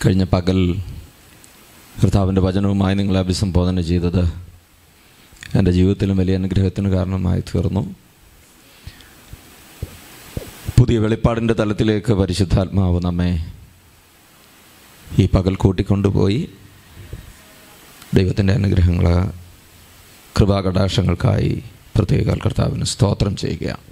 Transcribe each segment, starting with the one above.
കഴിഞ്ഞ പകൽ കർത്താവിൻ്റെ വചനവുമായി നിങ്ങളെ അഭിസംബോധന ചെയ്തത് എൻ്റെ ജീവിതത്തിലും വലിയ അനുഗ്രഹത്തിന് കാരണമായി തീർന്നു പുതിയ വെളിപ്പാടിൻ്റെ തലത്തിലേക്ക് പരിശുദ്ധാത്മാവ് നമ്മെ ഈ പകൽ കൂട്ടിക്കൊണ്ടുപോയി ദൈവത്തിൻ്റെ അനുഗ്രഹങ്ങൾ കൃപാകടാശങ്ങൾക്കായി പ്രത്യേക കർത്താവിന് സ്തോത്രം ചെയ്യുകയാണ്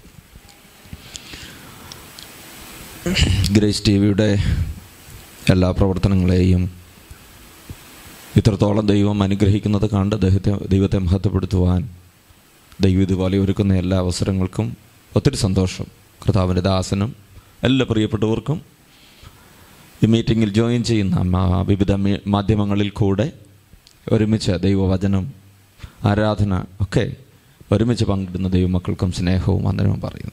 ഗ്രേസ് ടി വിയുടെ എല്ലാ പ്രവർത്തനങ്ങളെയും ഇത്രത്തോളം ദൈവം അനുഗ്രഹിക്കുന്നത് കണ്ട് ദൈവത്തെ ദൈവത്തെ മഹത്വപ്പെടുത്തുവാൻ ദൈവം ഇതുപോലെ ഒരുക്കുന്ന എല്ലാ അവസരങ്ങൾക്കും ഒത്തിരി സന്തോഷം കർത്താവിൻ്റെ ദാസനും എല്ലാ പ്രിയപ്പെട്ടവർക്കും ഈ മീറ്റിങ്ങിൽ ജോയിൻ ചെയ്യുന്ന മ- വിവിധ മീ- മാധ്യമങ്ങളിൽ കൂടെ ഒരുമിച്ച് ദൈവവചനം ആരാധന ഒക്കെ ഒരുമിച്ച് പങ്കിടുന്ന ദൈവമക്കൾക്കും സ്നേഹവും വന്ദനവും പറയുന്നു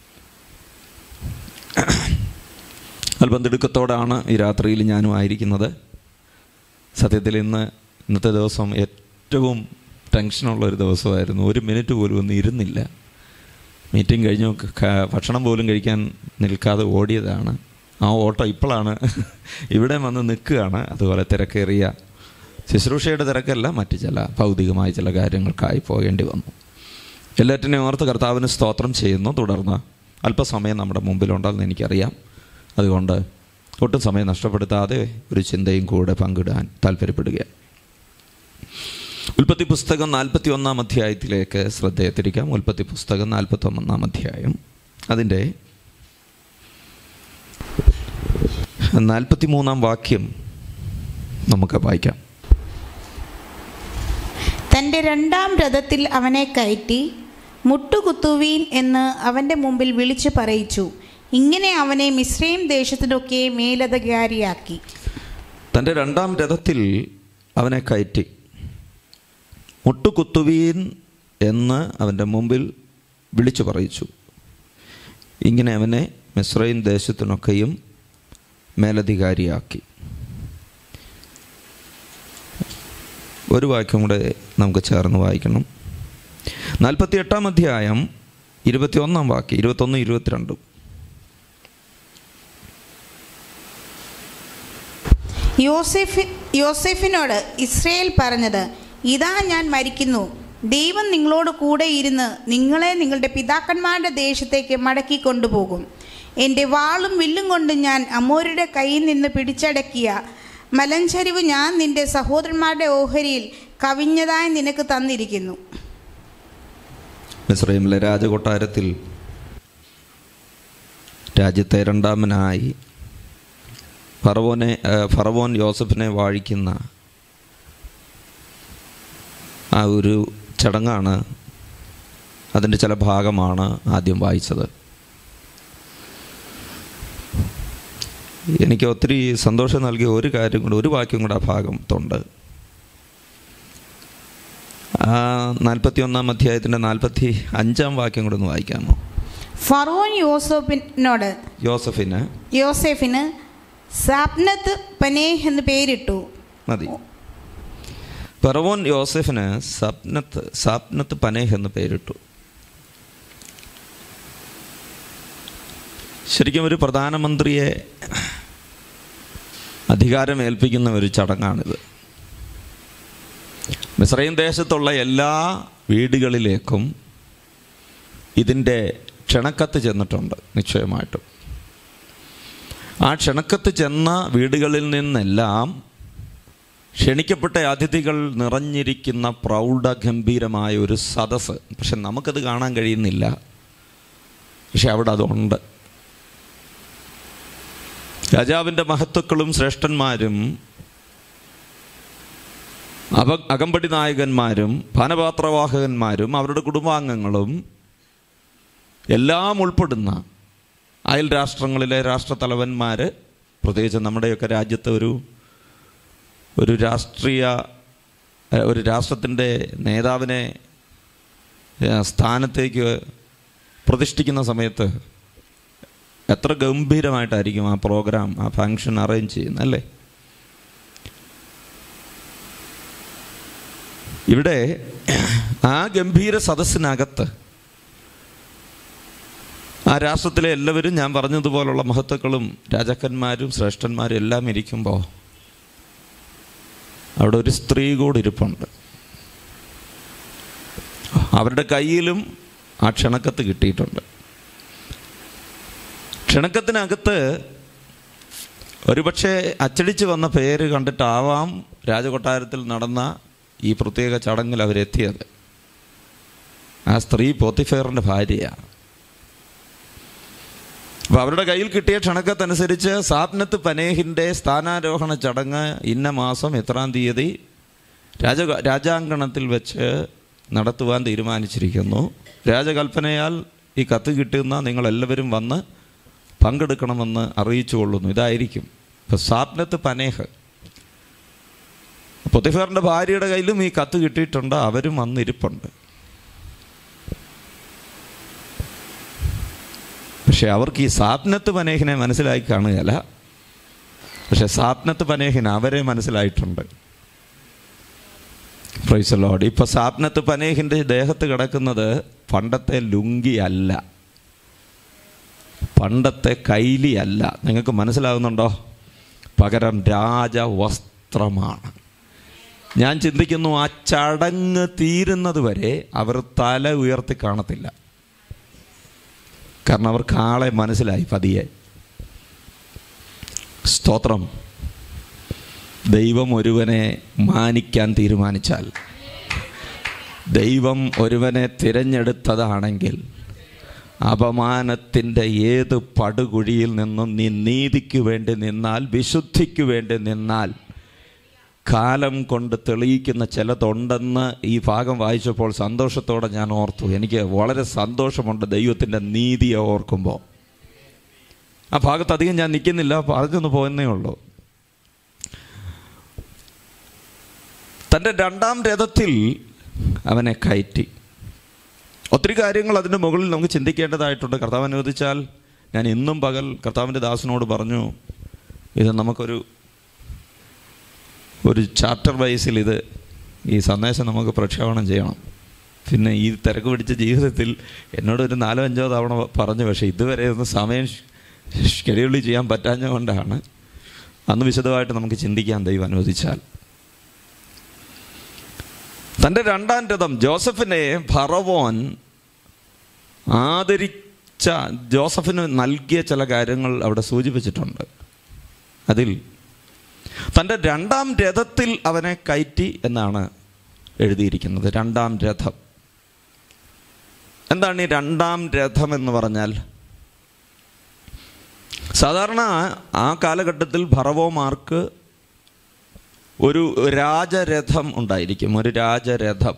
അല്പം തിടുക്കത്തോടാണ് ഈ രാത്രിയിൽ ഞാനും ആയിരിക്കുന്നത് സത്യത്തിൽ ഇന്ന് ഇന്നത്തെ ദിവസം ഏറ്റവും ടെൻഷനുള്ള ഒരു ദിവസമായിരുന്നു ഒരു മിനിറ്റ് പോലും ഒന്നും ഇരുന്നില്ല മീറ്റിംഗ് കഴിഞ്ഞു ക- ഭക്ഷണം പോലും കഴിക്കാൻ നിൽക്കാതെ ഓടിയതാണ് ആ ഓട്ടം ഇപ്പോഴാണ് ഇവിടെ വന്ന് നിൽക്കുകയാണ് അതുപോലെ തിരക്കേറിയ ശുശ്രൂഷയുടെ തിരക്കല്ല മറ്റ് ചില ഭൗതികമായ ചില കാര്യങ്ങൾക്കായി പോകേണ്ടി വന്നു എല്ലാറ്റിനെയും ഓർത്ത് കർത്താവിന് സ്തോത്രം ചെയ്യുന്നു തുടർന്ന് അല്പസമയം നമ്മുടെ മുമ്പിലുണ്ടെന്ന് എനിക്കറിയാം അതുകൊണ്ട് ഒട്ടും സമയം നഷ്ടപ്പെടുത്താതെ ഒരു ചിന്തയും കൂടെ പങ്കിടാൻ താല്പര്യപ്പെടുകയാണ് ഉൽപ്പത്തി പുസ്തകം നാൽപ്പത്തി ഒന്നാം അധ്യായത്തിലേക്ക് ശ്രദ്ധയെ തിരിക്കാം ഉൽപ്പത്തി പുസ്തകം നാൽപ്പത്തി ഒന്നാം അധ്യായം അതിൻ്റെ നാൽപ്പത്തി മൂന്നാം വാക്യം നമുക്ക് വായിക്കാം തൻ്റെ രണ്ടാം രഥത്തിൽ അവനെ കയറ്റി മുട്ടുകുത്തുവീൻ എന്ന് അവൻ്റെ മുമ്പിൽ വിളിച്ചു പറയിച്ചു ഇങ്ങനെ അവനെ മിശ്രയും ദേശത്തിനൊക്കെ മേലധികാരിയാക്കി തൻ്റെ രണ്ടാം രഥത്തിൽ അവനെ കയറ്റി മുട്ടുകുത്തുവീൻ എന്ന് അവൻ്റെ മുമ്പിൽ വിളിച്ചു പറയിച്ചു ഇങ്ങനെ അവനെ മിശ്രയും ദേശത്തിനൊക്കെയും മേലധികാരിയാക്കി ഒരു വാക്യം കൂടെ നമുക്ക് ചേർന്ന് വായിക്കണം നാൽപ്പത്തി എട്ടാം അധ്യായം ഇരുപത്തി ഒന്നാം വാക്യം ഇരുപത്തൊന്ന് ഇരുപത്തിരണ്ടും യോസെഫ് യോസെഫിനോട് ഇസ്രയേൽ പറഞ്ഞത് ഇതാ ഞാൻ മരിക്കുന്നു ദൈവം നിങ്ങളോട് കൂടെ ഇരുന്ന് നിങ്ങളെ നിങ്ങളുടെ പിതാക്കന്മാരുടെ ദേശത്തേക്ക് മടക്കി കൊണ്ടുപോകും എൻ്റെ വാളും വില്ലും കൊണ്ട് ഞാൻ അമോരുടെ കയ്യിൽ നിന്ന് പിടിച്ചടക്കിയ മലഞ്ചരിവ് ഞാൻ നിന്റെ സഹോദരന്മാരുടെ ഓഹരിയിൽ കവിഞ്ഞതായി നിനക്ക് തന്നിരിക്കുന്നു മിസ്രൈമിലെ രാജകൊട്ടാരത്തിൽ രാജ്യത്തെ രണ്ടാമനായി ഫറവോനെ ആ, ഫറവോൻ യോസഫിനെ വാഴിക്കുന്ന ആ ഒരു ചടങ്ങാണ് അതിൻ്റെ ചില ഭാഗമാണ് ആദ്യം വായിച്ചത് എനിക്ക് ഒത്തിരി സന്തോഷം നൽകിയ ഒരു കാര്യം കൂടെ ഒരു വാക്യം കൂടെ ആ ഭാഗത്തുണ്ട് ആ നാൽപ്പത്തി ഒന്നാം അധ്യായത്തിൻ്റെ നാൽപ്പത്തി അഞ്ചാം വാക്യം കൂടെ ഒന്ന് വായിക്കാമോ ഫറോൻ യോസഫിനോട് യോസഫിന് യോസെഫിന് സാപ്നത്ത് പനേഹ് എന്ന് പേരിട്ടു മതി ഫറവോൻ യോസഫിന് സപ്നത്ത് സാപ്നത്ത് പനേഹ് എന്ന് പേരിട്ടു ശരിക്കും ഒരു പ്രധാനമന്ത്രിയെ അധികാരം ഏൽപ്പിക്കുന്ന ഒരു ചടങ്ങാണിത് മിസ്രൈം ദേശത്തുള്ള എല്ലാ വീടുകളിലേക്കും ഇതിൻ്റെ ക്ഷണക്കത്ത് ചെന്നിട്ടുണ്ട് നിശ്ചയമായിട്ടും ആ ക്ഷണക്കത്ത് ചെന്ന വീടുകളിൽ നിന്നെല്ലാം ക്ഷണിക്കപ്പെട്ട അതിഥികൾ നിറഞ്ഞിരിക്കുന്ന പ്രൗഢഗംഭീരമായ ഒരു സദസ്സ് പക്ഷെ നമുക്കത് കാണാൻ കഴിയുന്നില്ല പക്ഷെ അവിടെ അതുണ്ട് രാജാവിൻ്റെ മഹത്വക്കളും ശ്രേഷ്ഠന്മാരും അപ അകമ്പടി നായകന്മാരും പാനപാത്രവാഹകന്മാരും അവരുടെ കുടുംബാംഗങ്ങളും എല്ലാം ഉൾപ്പെടുന്ന അയൽ രാഷ്ട്രങ്ങളിലെ രാഷ്ട്രത്തലവന്മാർ പ്രത്യേകിച്ച് നമ്മുടെയൊക്കെ രാജ്യത്തെ ഒരു ഒരു രാഷ്ട്രീയ ഏഹ്, ഒരു രാഷ്ട്രത്തിൻ്റെ നേതാവിനെ ഏഹ്, സ്ഥാനത്തേക്ക് പ്രതിഷ്ഠിക്കുന്ന സമയത്ത് എത്ര ഗംഭീരമായിട്ടായിരിക്കും ആ പ്രോഗ്രാം ആ ഫങ്ഷൻ അറേഞ്ച് ചെയ്യുന്നത് അല്ലേ ഇവിടെ ആ ഗംഭീര സദസ്സിനകത്ത് ആ രാഷ്ട്രത്തിലെ എല്ലാവരും ഞാൻ പറഞ്ഞതുപോലുള്ള മഹത്വക്കളും രാജാക്കന്മാരും ശ്രേഷ്ഠന്മാരും എല്ലാം ഇരിക്കുമ്പോൾ അവിടെ ഒരു സ്ത്രീ കൂടി ഇരിപ്പുണ്ട് അവരുടെ കയ്യിലും ആ ക്ഷണക്കത്ത് കിട്ടിയിട്ടുണ്ട് ക്ഷണക്കത്തിനകത്ത് ഒരുപക്ഷെ അച്ചടിച്ച് വന്ന പേര് കണ്ടിട്ടാവാം രാജകൊട്ടാരത്തിൽ നടന്ന ഈ പ്രത്യേക ചടങ്ങിൽ അവരെത്തിയത് ആ സ്ത്രീ പോത്തിഫേറിൻ്റെ ഭാര്യയാണ് അപ്പോൾ അവരുടെ കയ്യിൽ കിട്ടിയ ക്ഷണക്കത്തനുസരിച്ച് സാപ്നത്ത് പനേഹിൻ്റെ സ്ഥാനാരോഹണ ചടങ്ങ് ഇന്ന മാസം എത്രാം തീയതി രാജ രാജാങ്കണത്തിൽ വെച്ച് നടത്തുവാൻ തീരുമാനിച്ചിരിക്കുന്നു രാജകൽപ്പനയാൽ ഈ കത്ത് കിട്ടുന്ന നിങ്ങളെല്ലാവരും വന്ന് പങ്കെടുക്കണമെന്ന് അറിയിച്ചു കൊള്ളുന്നു ഇതായിരിക്കും ഇപ്പം സാപ്നത്ത് പനേഹ് പൊത്തിഫാറിൻ്റെ ഭാര്യയുടെ കയ്യിലും ഈ കത്ത് കിട്ടിയിട്ടുണ്ട് അവരും വന്നിരിപ്പുണ്ട് പക്ഷെ അവർക്ക് ഈ സാപ്നത്ത് പനേഹിനെ മനസ്സിലായി കാണുകയല്ല പക്ഷെ സാപ്നത്ത് പനേഹിന് അവരെ മനസ്സിലായിട്ടുണ്ട് പ്രൈസ് ലോഡ് ഇപ്പൊ സാപ്നത്ത് പനേഹിന്റെ ദേഹത്ത് കിടക്കുന്നത് പണ്ടത്തെ ലുങ്കി അല്ല പണ്ടത്തെ കൈലി അല്ല നിങ്ങൾക്ക് മനസ്സിലാകുന്നുണ്ടോ പകരം രാജവസ്ത്രമാണ് ഞാൻ ചിന്തിക്കുന്നു ആ ചടങ്ങ് തീരുന്നത് വരെ അവർ തല ഉയർത്തി കാണത്തില്ല കാരണം അവർക്ക് ആളെ മനസ്സിലായി പതിയെ സ്തോത്രം ദൈവം ഒരുവനെ മാനിക്കാൻ തീരുമാനിച്ചാൽ ദൈവം ഒരുവനെ തിരഞ്ഞെടുത്തതാണെങ്കിൽ അപമാനത്തിൻ്റെ ഏത് പടുകുഴിയിൽ നിന്നും നീ നീതിക്ക് വേണ്ടി നിന്നാൽ വിശുദ്ധിക്ക് വേണ്ടി നിന്നാൽ കാലം കൊണ്ട് തെളിയിക്കുന്ന ചിലതുണ്ടെന്ന് ഈ ഭാഗം വായിച്ചപ്പോൾ സന്തോഷത്തോടെ ഞാൻ ഓർത്തു എനിക്ക് വളരെ സന്തോഷമുണ്ട് ദൈവത്തിൻ്റെ നീതിയെ ഓർക്കുമ്പോൾ ആ ഭാഗത്ത് അധികം ഞാൻ നിൽക്കുന്നില്ല പറഞ്ഞൊന്ന് പോയെന്നേ ഉള്ളൂ തൻ്റെ രണ്ടാം രഥത്തിൽ അവനെ കയറ്റി ഒത്തിരി കാര്യങ്ങൾ അതിൻ്റെ മുകളിൽ നമുക്ക് ചിന്തിക്കേണ്ടതായിട്ടുണ്ട് കർത്താവ് അനുവദിച്ചാൽ ഞാൻ ഇന്നും പകൽ കർത്താവിൻ്റെ ദാസനോട് പറഞ്ഞു ഇത് നമുക്കൊരു ഒരു ചാപ്റ്റർ വൈസിൽ ഇത് ഈ സന്ദേശം നമുക്ക് പ്രക്ഷേപണം ചെയ്യണം പിന്നെ ഈ തിരക്ക് പിടിച്ച ജീവിതത്തിൽ എന്നോട് ഒരു നാലോ അഞ്ചോ തവണ പറഞ്ഞു പക്ഷേ ഇതുവരെ ഒന്ന് സമയം ഷെഡ്യൂൾ ചെയ്യാൻ പറ്റാഞ്ഞതുകൊണ്ടാണ് അന്ന് വിശദമായിട്ട് നമുക്ക് ചിന്തിക്കാൻ ദൈവം അനുവദിച്ചാൽ തൻ്റെ രണ്ടാം രഥം ജോസഫിനെ ഭറവോൻ ആദരിച്ച ജോസഫിന് നൽകിയ ചില കാര്യങ്ങൾ അവിടെ സൂചിപ്പിച്ചിട്ടുണ്ട് അതിൽ തൻ്റെ രണ്ടാം രഥത്തിൽ അവനെ കയറ്റി എന്നാണ് എഴുതിയിരിക്കുന്നത് രണ്ടാം രഥം എന്താണ് ഈ രണ്ടാം രഥം എന്ന് പറഞ്ഞാൽ സാധാരണ ആ കാലഘട്ടത്തിൽ ഭറവോമാർക്ക് ഒരു രാജരഥം ഉണ്ടായിരിക്കും ഒരു രാജരഥം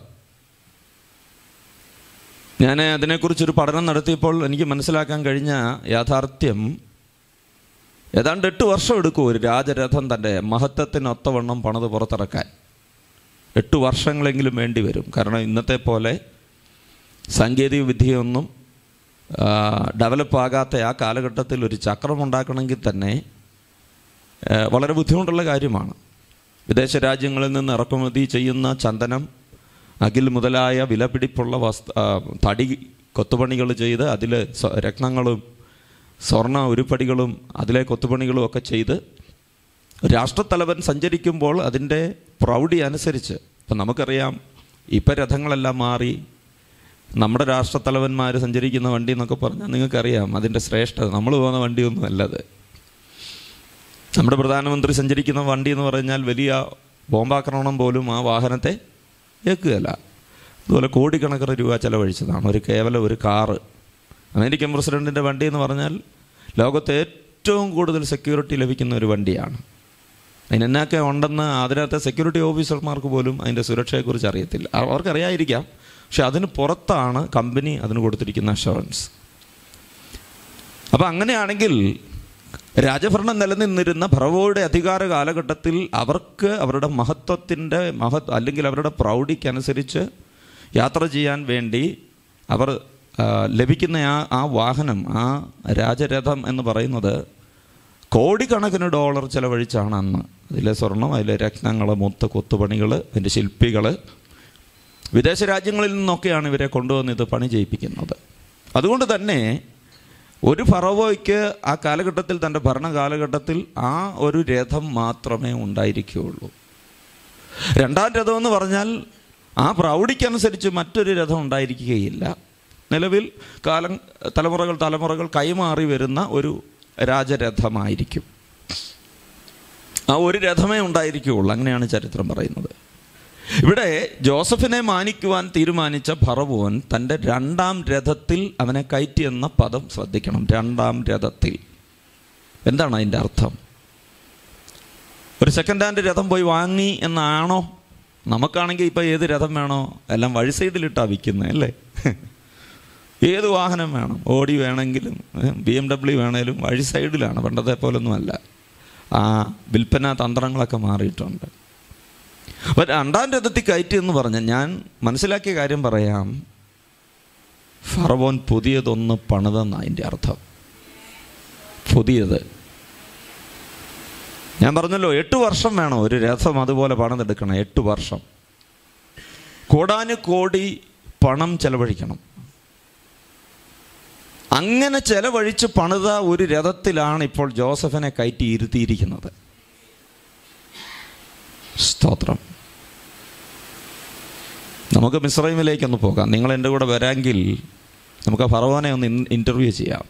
ഞാൻ അതിനെക്കുറിച്ചൊരു പഠനം നടത്തിയപ്പോൾ എനിക്ക് മനസ്സിലാക്കാൻ കഴിഞ്ഞ യാഥാർത്ഥ്യം ഏതാണ്ട് എട്ട് വർഷം എടുക്കും ഒരു രാജരഥം തൻ്റെ മഹത്വത്തിനൊത്തവണ്ണം പണത് പുറത്തിറക്കാൻ എട്ട് വർഷങ്ങളെങ്കിലും വേണ്ടി വരും കാരണം ഇന്നത്തെ പോലെ സാങ്കേതിക വിദ്യയൊന്നും ഡെവലപ്പ് ആകാത്ത ആ കാലഘട്ടത്തിൽ ഒരു ചക്രം ഉണ്ടാക്കണമെങ്കിൽ തന്നെ വളരെ ബുദ്ധിമുട്ടുള്ള കാര്യമാണ് വിദേശ രാജ്യങ്ങളിൽ നിന്ന് ഇറക്കുമതി ചെയ്യുന്ന ചന്ദനം അകിൽ മുതലായ വിലപിടിപ്പുള്ള വസ്തു തടി കൊത്തുപണികൾ ചെയ്ത് അതിൽ രത്നങ്ങളും സ്വർണ്ണ ഉരുപ്പടികളും അതിലെ കൊത്തുപണികളും ഒക്കെ ചെയ്ത് രാഷ്ട്രത്തലവൻ സഞ്ചരിക്കുമ്പോൾ അതിൻ്റെ പ്രൗഢി അനുസരിച്ച് ഇപ്പം നമുക്കറിയാം ഇപ്പം രഥങ്ങളെല്ലാം മാറി നമ്മുടെ രാഷ്ട്രത്തലവന്മാർ സഞ്ചരിക്കുന്ന വണ്ടി എന്നൊക്കെ പറഞ്ഞാൽ നിങ്ങൾക്കറിയാം അതിൻ്റെ ശ്രേഷ്ഠത നമ്മൾ പോകുന്ന വണ്ടിയൊന്നും അല്ലത് നമ്മുടെ പ്രധാനമന്ത്രി സഞ്ചരിക്കുന്ന വണ്ടി എന്ന് പറഞ്ഞാൽ വലിയ ബോംബാക്രമണം പോലും ആ വാഹനത്തെ ഏക്കുകയല്ല അതുപോലെ കോടിക്കണക്കിന് രൂപ ചെലവഴിച്ചതാണ് ഒരു കേവലം ഒരു കാറ് അമേരിക്കൻ പ്രസിഡൻറ്റിൻ്റെ വണ്ടി എന്ന് പറഞ്ഞാൽ ലോകത്തെ ഏറ്റവും കൂടുതൽ സെക്യൂരിറ്റി ലഭിക്കുന്ന ഒരു വണ്ടിയാണ് അതിനെന്നൊക്കെ ഉണ്ടെന്ന് അതിനകത്തെ സെക്യൂരിറ്റി ഓഫീസർമാർക്ക് പോലും അതിൻ്റെ സുരക്ഷയെക്കുറിച്ച് അറിയത്തില്ല അവർക്കറിയായിരിക്കാം പക്ഷെ അതിന് പുറത്താണ് കമ്പനി അതിന് കൊടുത്തിരിക്കുന്ന അഷുറൻസ് അപ്പം അങ്ങനെയാണെങ്കിൽ രാജഭരണം നിലനിന്നിരുന്ന ഭറവോയുടെ അധികാര കാലഘട്ടത്തിൽ അവർക്ക് അവരുടെ മഹത്വത്തിൻ്റെ മഹത് അല്ലെങ്കിൽ അവരുടെ പ്രൗഢിക്കനുസരിച്ച് യാത്ര ചെയ്യാൻ വേണ്ടി അവർ ലഭിക്കുന്ന ആ ആ വാഹനം ആ രാജരഥം എന്ന് പറയുന്നത് കോടിക്കണക്കിന് ഡോളർ ചെലവഴിച്ചാണ് അന്ന് അതിലെ സ്വർണം അതിലെ രത്നങ്ങൾ മൊത്ത കൊത്തുപണികൾ അതിൻ്റെ ശില്പികൾ വിദേശ രാജ്യങ്ങളിൽ നിന്നൊക്കെയാണ് ഇവരെ കൊണ്ടുവന്ന് ഇത് പണി ചെയ്യിപ്പിക്കുന്നത് അതുകൊണ്ട് തന്നെ ഒരു ഫറവോയ്ക്ക് ആ കാലഘട്ടത്തിൽ തൻ്റെ ഭരണ കാലഘട്ടത്തിൽ ആ ഒരു രഥം മാത്രമേ ഉണ്ടായിരിക്കുകയുള്ളൂ രണ്ടാം രഥം എന്ന് പറഞ്ഞാൽ ആ പ്രൗഢിക്കനുസരിച്ച് മറ്റൊരു രഥം ഉണ്ടായിരിക്കുകയില്ല നിലവിൽ കാലം തലമുറകൾ തലമുറകൾ കൈമാറി വരുന്ന ഒരു രാജരഥമായിരിക്കും ആ ഒരു രഥമേ ഉണ്ടായിരിക്കുകയുള്ളൂ അങ്ങനെയാണ് ചരിത്രം പറയുന്നത് ഇവിടെ ജോസഫിനെ മാനിക്കുവാൻ തീരുമാനിച്ച ഫറവോൻ തൻ്റെ രണ്ടാം രഥത്തിൽ അവനെ കയറ്റി എന്ന പദം ശ്രദ്ധിക്കണം രണ്ടാം രഥത്തിൽ എന്താണ് അതിൻ്റെ അർത്ഥം ഒരു സെക്കൻഡ് ഹാൻഡ് രഥം പോയി വാങ്ങി എന്നാണോ നമുക്കാണെങ്കിൽ ഇപ്പോൾ ഏത് രഥം വേണോ എല്ലാം വഴി സൈഡിലിട്ടാണ് വിൽക്കുന്നത് അല്ലേ ഏത് വാഹനം വേണം ഓടി വേണമെങ്കിലും ബി എം ഡബ്ല്യു വേണേലും വഴി സൈഡിലാണ് പണ്ടത്തെ പോലൊന്നും അല്ല ആ വിൽപ്പന തന്ത്രങ്ങളൊക്കെ മാറിയിട്ടുണ്ട് അപ്പം രണ്ടാം രഥത്തിൽ കയറ്റി എന്ന് പറഞ്ഞ ഞാൻ മനസ്സിലാക്കിയ കാര്യം പറയാം ഫറവോൻ പുതിയതൊന്ന് പണിതെന്ന അതിൻ്റെ അർത്ഥം പുതിയത് ഞാൻ പറഞ്ഞല്ലോ എട്ട് വർഷം വേണം ഒരു രഥം അതുപോലെ പണിതെടുക്കണം എട്ട് വർഷം കോടാനു കോടി പണം ചെലവഴിക്കണം അങ്ങനെ ചെലവഴിച്ച് പണിത ഒരു രഥത്തിലാണ് ഇപ്പോൾ ജോസഫിനെ കയറ്റി ഇരുത്തിയിരിക്കുന്നത് സ്തോത്രം നമുക്ക് മിസ്രൈമിലേക്കൊന്ന് പോകാം നിങ്ങൾ എൻ്റെ കൂടെ വരാമെങ്കിൽ നമുക്ക് ആ ഫറവോനെ ഒന്ന് ഇൻ്റർവ്യൂ ചെയ്യാം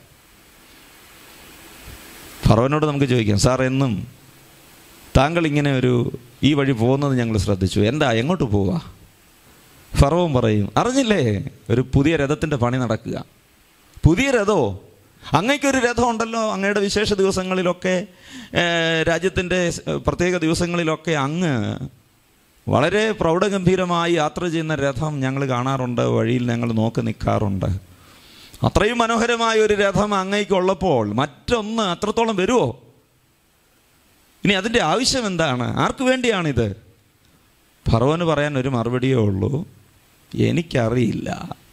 ഫറവനോട് നമുക്ക് ചോദിക്കാം സാർ എന്നും താങ്കൾ ഇങ്ങനെ ഒരു ഈ വഴി പോകുന്നത് ഞങ്ങൾ ശ്രദ്ധിച്ചു എന്താ എങ്ങോട്ട് പോവാ ഫറവൻ പറയും അറിഞ്ഞില്ലേ ഒരു പുതിയ രഥത്തിൻ്റെ പണി നടക്കുക പുതിയ രഥോ അങ്ങയ്ക്കൊരു രഥമുണ്ടല്ലോ അങ്ങയുടെ വിശേഷ ദിവസങ്ങളിലൊക്കെ രാജ്യത്തിൻ്റെ പ്രത്യേക ദിവസങ്ങളിലൊക്കെ അങ്ങ് വളരെ പ്രൗഢഗംഭീരമായി യാത്ര ചെയ്യുന്ന രഥം ഞങ്ങൾ കാണാറുണ്ട് വഴിയിൽ ഞങ്ങൾ നോക്കി നിൽക്കാറുണ്ട് അത്രയും മനോഹരമായ ഒരു രഥം അങ്ങയ്ക്കുള്ളപ്പോൾ മറ്റൊന്ന് അത്രത്തോളം വരുമോ ഇനി അതിൻ്റെ ആവശ്യം എന്താണ് ആർക്ക് വേണ്ടിയാണിത് ഫറവന് പറയാൻ ഒരു മറുപടിയേ ഉള്ളൂ എനിക്കറിയില്ല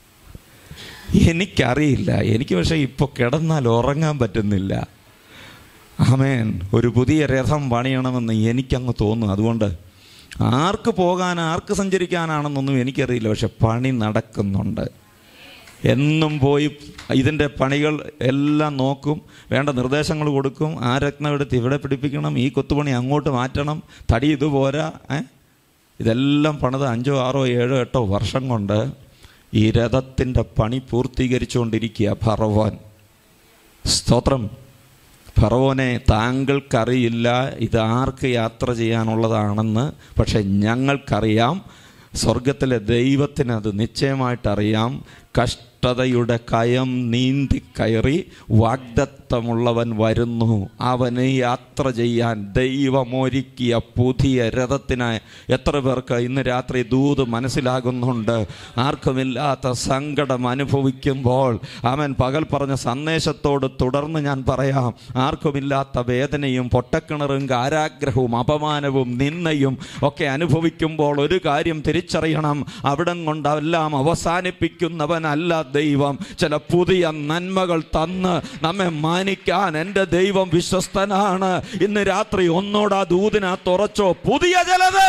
എനിക്കറിയില്ല എനിക്ക് പക്ഷേ ഇപ്പോൾ കിടന്നാൽ ഉറങ്ങാൻ പറ്റുന്നില്ല ആമേൻ ഒരു പുതിയ രഥം പണിയണമെന്ന് എനിക്കങ്ങ് തോന്നുന്നു അതുകൊണ്ട് ആർക്ക് പോകാൻ ആർക്ക് സഞ്ചരിക്കാനാണെന്നൊന്നും എനിക്കറിയില്ല പക്ഷെ പണി നടക്കുന്നുണ്ട് എന്നും പോയി ഇതിൻ്റെ പണികൾ എല്ലാം നോക്കും വേണ്ട നിർദ്ദേശങ്ങൾ കൊടുക്കും ആ രത്നം എടുത്ത് ഇവിടെ പിടിപ്പിക്കണം ഈ കൊത്തുപണി അങ്ങോട്ട് മാറ്റണം തടി ഇതുപോരാ ഏ ഇതെല്ലാം പണിത് അഞ്ചോ ആറോ ഏഴോ എട്ടോ വർഷം കൊണ്ട് ഈ രഥത്തിൻ്റെ പണി പൂർത്തീകരിച്ചുകൊണ്ടിരിക്കുക ഫറവോൻ സ്തോത്രം ഫറവോനെ താങ്കൾക്കറിയില്ല ഇത് ആർക്ക് യാത്ര ചെയ്യാനുള്ളതാണെന്ന് പക്ഷെ ഞങ്ങൾക്കറിയാം സ്വർഗത്തിലെ ദൈവത്തിന് അത് നിശ്ചയമായിട്ടറിയാം കഷ്ടതയുടെ കയം നീന്തി കയറി വാഗ്ദത്തമുള്ളവൻ വരുന്നു അവന് യാത്ര ചെയ്യാൻ ദൈവമൊരുക്കിയ പുതിയ രഥത്തിനായി എത്ര പേർക്ക് ഇന്ന് രാത്രി ദൂത് മനസ്സിലാകുന്നുണ്ട് ആർക്കുമില്ലാത്ത സങ്കടം അനുഭവിക്കുമ്പോൾ അവൻ പകൽ പറഞ്ഞ സന്ദേശത്തോട് തുടർന്ന് ഞാൻ പറയാം ആർക്കുമില്ലാത്ത വേദനയും പൊട്ടക്കിണറും കാരാഗ്രഹവും അപമാനവും നിന്നയും ഒക്കെ അനുഭവിക്കുമ്പോൾ ഒരു കാര്യം തിരിച്ചറിയണം അവിടം കൊണ്ടെല്ലാം അവസാനിപ്പിക്കുന്നവനല്ല ദൈവം ചില പുതിയ നന്മകൾ തന്ന് നമ്മെ മാനിക്കാൻ എൻ്റെ ദൈവം വിശ്വസ്തനാണ് ഇന്ന് രാത്രി ഒന്നോടാ ദൂതിനകത്ത് ഉറച്ചോ പുതിയ ചിലത്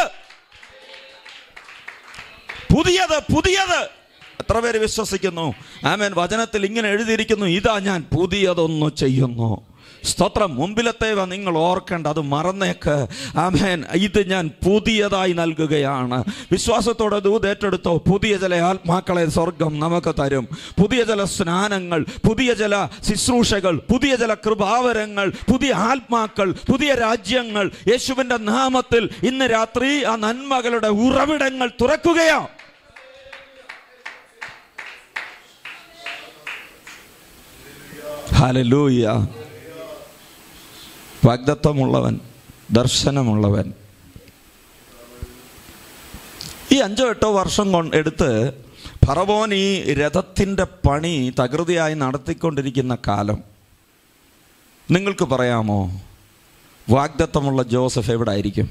പുതിയത് പുതിയത് എത്ര പേര് വിശ്വസിക്കുന്നു ആമേൻ വചനത്തിൽ ഇങ്ങനെ എഴുതിയിരിക്കുന്നു ഇതാ ഞാൻ പുതിയതൊന്നു ചെയ്യുന്നു സ്തോത്രം മുമ്പിലത്തേവ നിങ്ങൾ ഓർക്കേണ്ട അത് മറന്നേക്ക് ആമേൻ ഇത് ഞാൻ പുതിയതായി നൽകുകയാണ് വിശ്വാസത്തോടെ ദൂത് ഏറ്റെടുത്തോ പുതിയ ചില ആത്മാക്കളെ സ്വർഗം നമുക്ക് തരും പുതിയ ചില സ്നാനങ്ങൾ പുതിയ ചില ശുശ്രൂഷകൾ പുതിയ ചില കൃപാവരങ്ങൾ പുതിയ ആത്മാക്കൾ പുതിയ രാജ്യങ്ങൾ യേശുവിൻ്റെ നാമത്തിൽ ഇന്ന് രാത്രി ആ നന്മകളുടെ ഉറവിടങ്ങൾ തുറക്കുകയാണ് ഹലലൂയ വാഗ്ദത്വമുള്ളവൻ ദർശനമുള്ളവൻ ഈ അഞ്ചോ എട്ടോ വർഷം കൊണ്ട് എടുത്ത് ഫറവോൻ ഈ രഥത്തിൻ്റെ പണി തകൃതിയായി നടത്തിക്കൊണ്ടിരിക്കുന്ന കാലം നിങ്ങൾക്ക് പറയാമോ വാഗ്ദത്വമുള്ള ജോസഫ് എവിടെ ആയിരിക്കും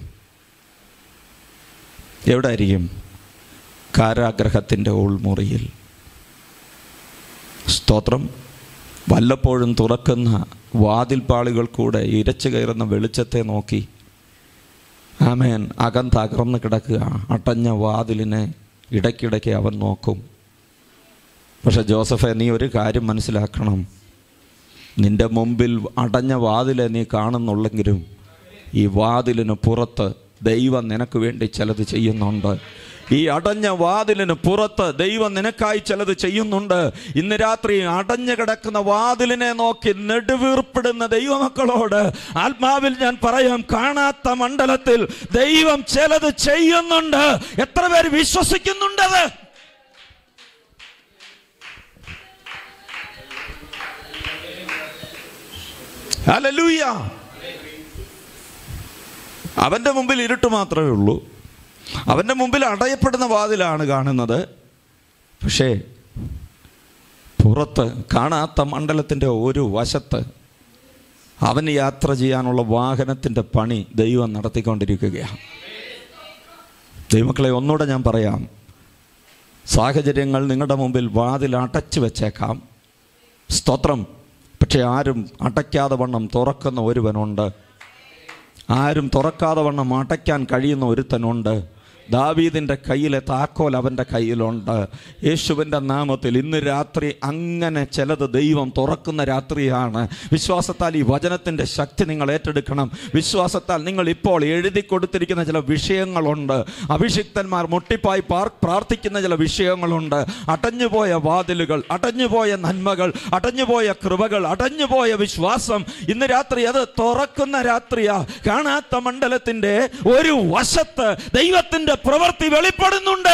എവിടെ ആയിരിക്കും കാരാഗ്രഹത്തിൻ്റെ ഉൾമുറിയിൽ സ്തോത്രം വല്ലപ്പോഴും തുറക്കുന്ന വാതിൽപ്പാളികൾ കൂടെ ഇരച്ചു കയറുന്ന വെളിച്ചത്തെ നോക്കി ആമേൻ അകം തകർന്ന് കിടക്കുക അടഞ്ഞ വാതിലിനെ ഇടയ്ക്കിടയ്ക്ക് അവൻ നോക്കും പക്ഷെ ജോസഫെ നീ ഒരു കാര്യം മനസ്സിലാക്കണം നിന്റെ മുമ്പിൽ അടഞ്ഞ വാതിലെ നീ കാണുന്നുള്ളെങ്കിലും ഈ വാതിലിന് പുറത്ത് ദൈവം നിനക്ക് വേണ്ടി ചിലത് ചെയ്യുന്നുണ്ട് ഈ അടഞ്ഞ വാതിലിന് പുറത്ത് ദൈവം നിനക്കായി ചിലത് ചെയ്യുന്നുണ്ട് ഇന്ന് രാത്രി അടഞ്ഞു കിടക്കുന്ന വാതിലിനെ നോക്കി നെടുവീർപ്പിടുന്ന ദൈവമക്കളോട് ആത്മാവിൽ ഞാൻ പറയാം കാണാത്ത മണ്ഡലത്തിൽ ദൈവം ചിലത് ചെയ്യുന്നുണ്ട് എത്ര പേര് വിശ്വസിക്കുന്നുണ്ടത് ഹല്ലേലൂയ അവന്റെ മുമ്പിൽ ഇരുട്ട് മാത്രമേ ഉള്ളൂ അവന്റെ മുമ്പിൽ അടയപ്പെടുന്ന വാതിലാണ് കാണുന്നത് പക്ഷേ പുറത്ത് കാണാത്ത മണ്ഡലത്തിൻ്റെ ഒരു വശത്ത് അവന് യാത്ര ചെയ്യാനുള്ള വാഹനത്തിൻ്റെ പണി ദൈവം നടത്തിക്കൊണ്ടിരിക്കുകയാണ് ദൈവമക്കളെ ഒന്നുകൂടെ ഞാൻ പറയാം സാഹചര്യങ്ങൾ നിങ്ങളുടെ മുമ്പിൽ വാതിൽ അടച്ചു വെച്ചേക്കാം സ്തോത്രം പക്ഷെ ആരും അടയ്ക്കാതെ വണ്ണം തുറക്കുന്ന ഒരുവനുണ്ട് ആരും തുറക്കാതെ വണ്ണം അടയ്ക്കാൻ കഴിയുന്ന ഒരുത്തനുണ്ട് ദാവീദിൻ്റെ കയ്യിലെ താക്കോൽ അവൻ്റെ കയ്യിലുണ്ട് യേശുവിൻ്റെ നാമത്തിൽ ഇന്ന് രാത്രി അങ്ങനെ ചിലത് ദൈവം തുറക്കുന്ന രാത്രിയാണ് വിശ്വാസത്താൽ ഈ വചനത്തിൻ്റെ ശക്തി നിങ്ങൾ ഏറ്റെടുക്കണം വിശ്വാസത്താൽ നിങ്ങൾ ഇപ്പോൾ എഴുതി കൊടുത്തിരിക്കുന്ന ചില വിഷയങ്ങളുണ്ട് അഭിഷിക്തന്മാർ മുട്ടിപ്പായി പാർ പ്രാർത്ഥിക്കുന്ന ചില വിഷയങ്ങളുണ്ട് അടഞ്ഞുപോയ വാതിലുകൾ അടഞ്ഞുപോയ നന്മകൾ അടഞ്ഞുപോയ കൃപകൾ അടഞ്ഞുപോയ വിശ്വാസം ഇന്ന് രാത്രി അത് തുറക്കുന്ന രാത്രിയാ കാണാത്ത മണ്ഡലത്തിന്റെ ഒരു വശത്ത് ദൈവത്തിന്റെ പ്രവൃത്തി വെളിപ്പെടുന്നുണ്ട്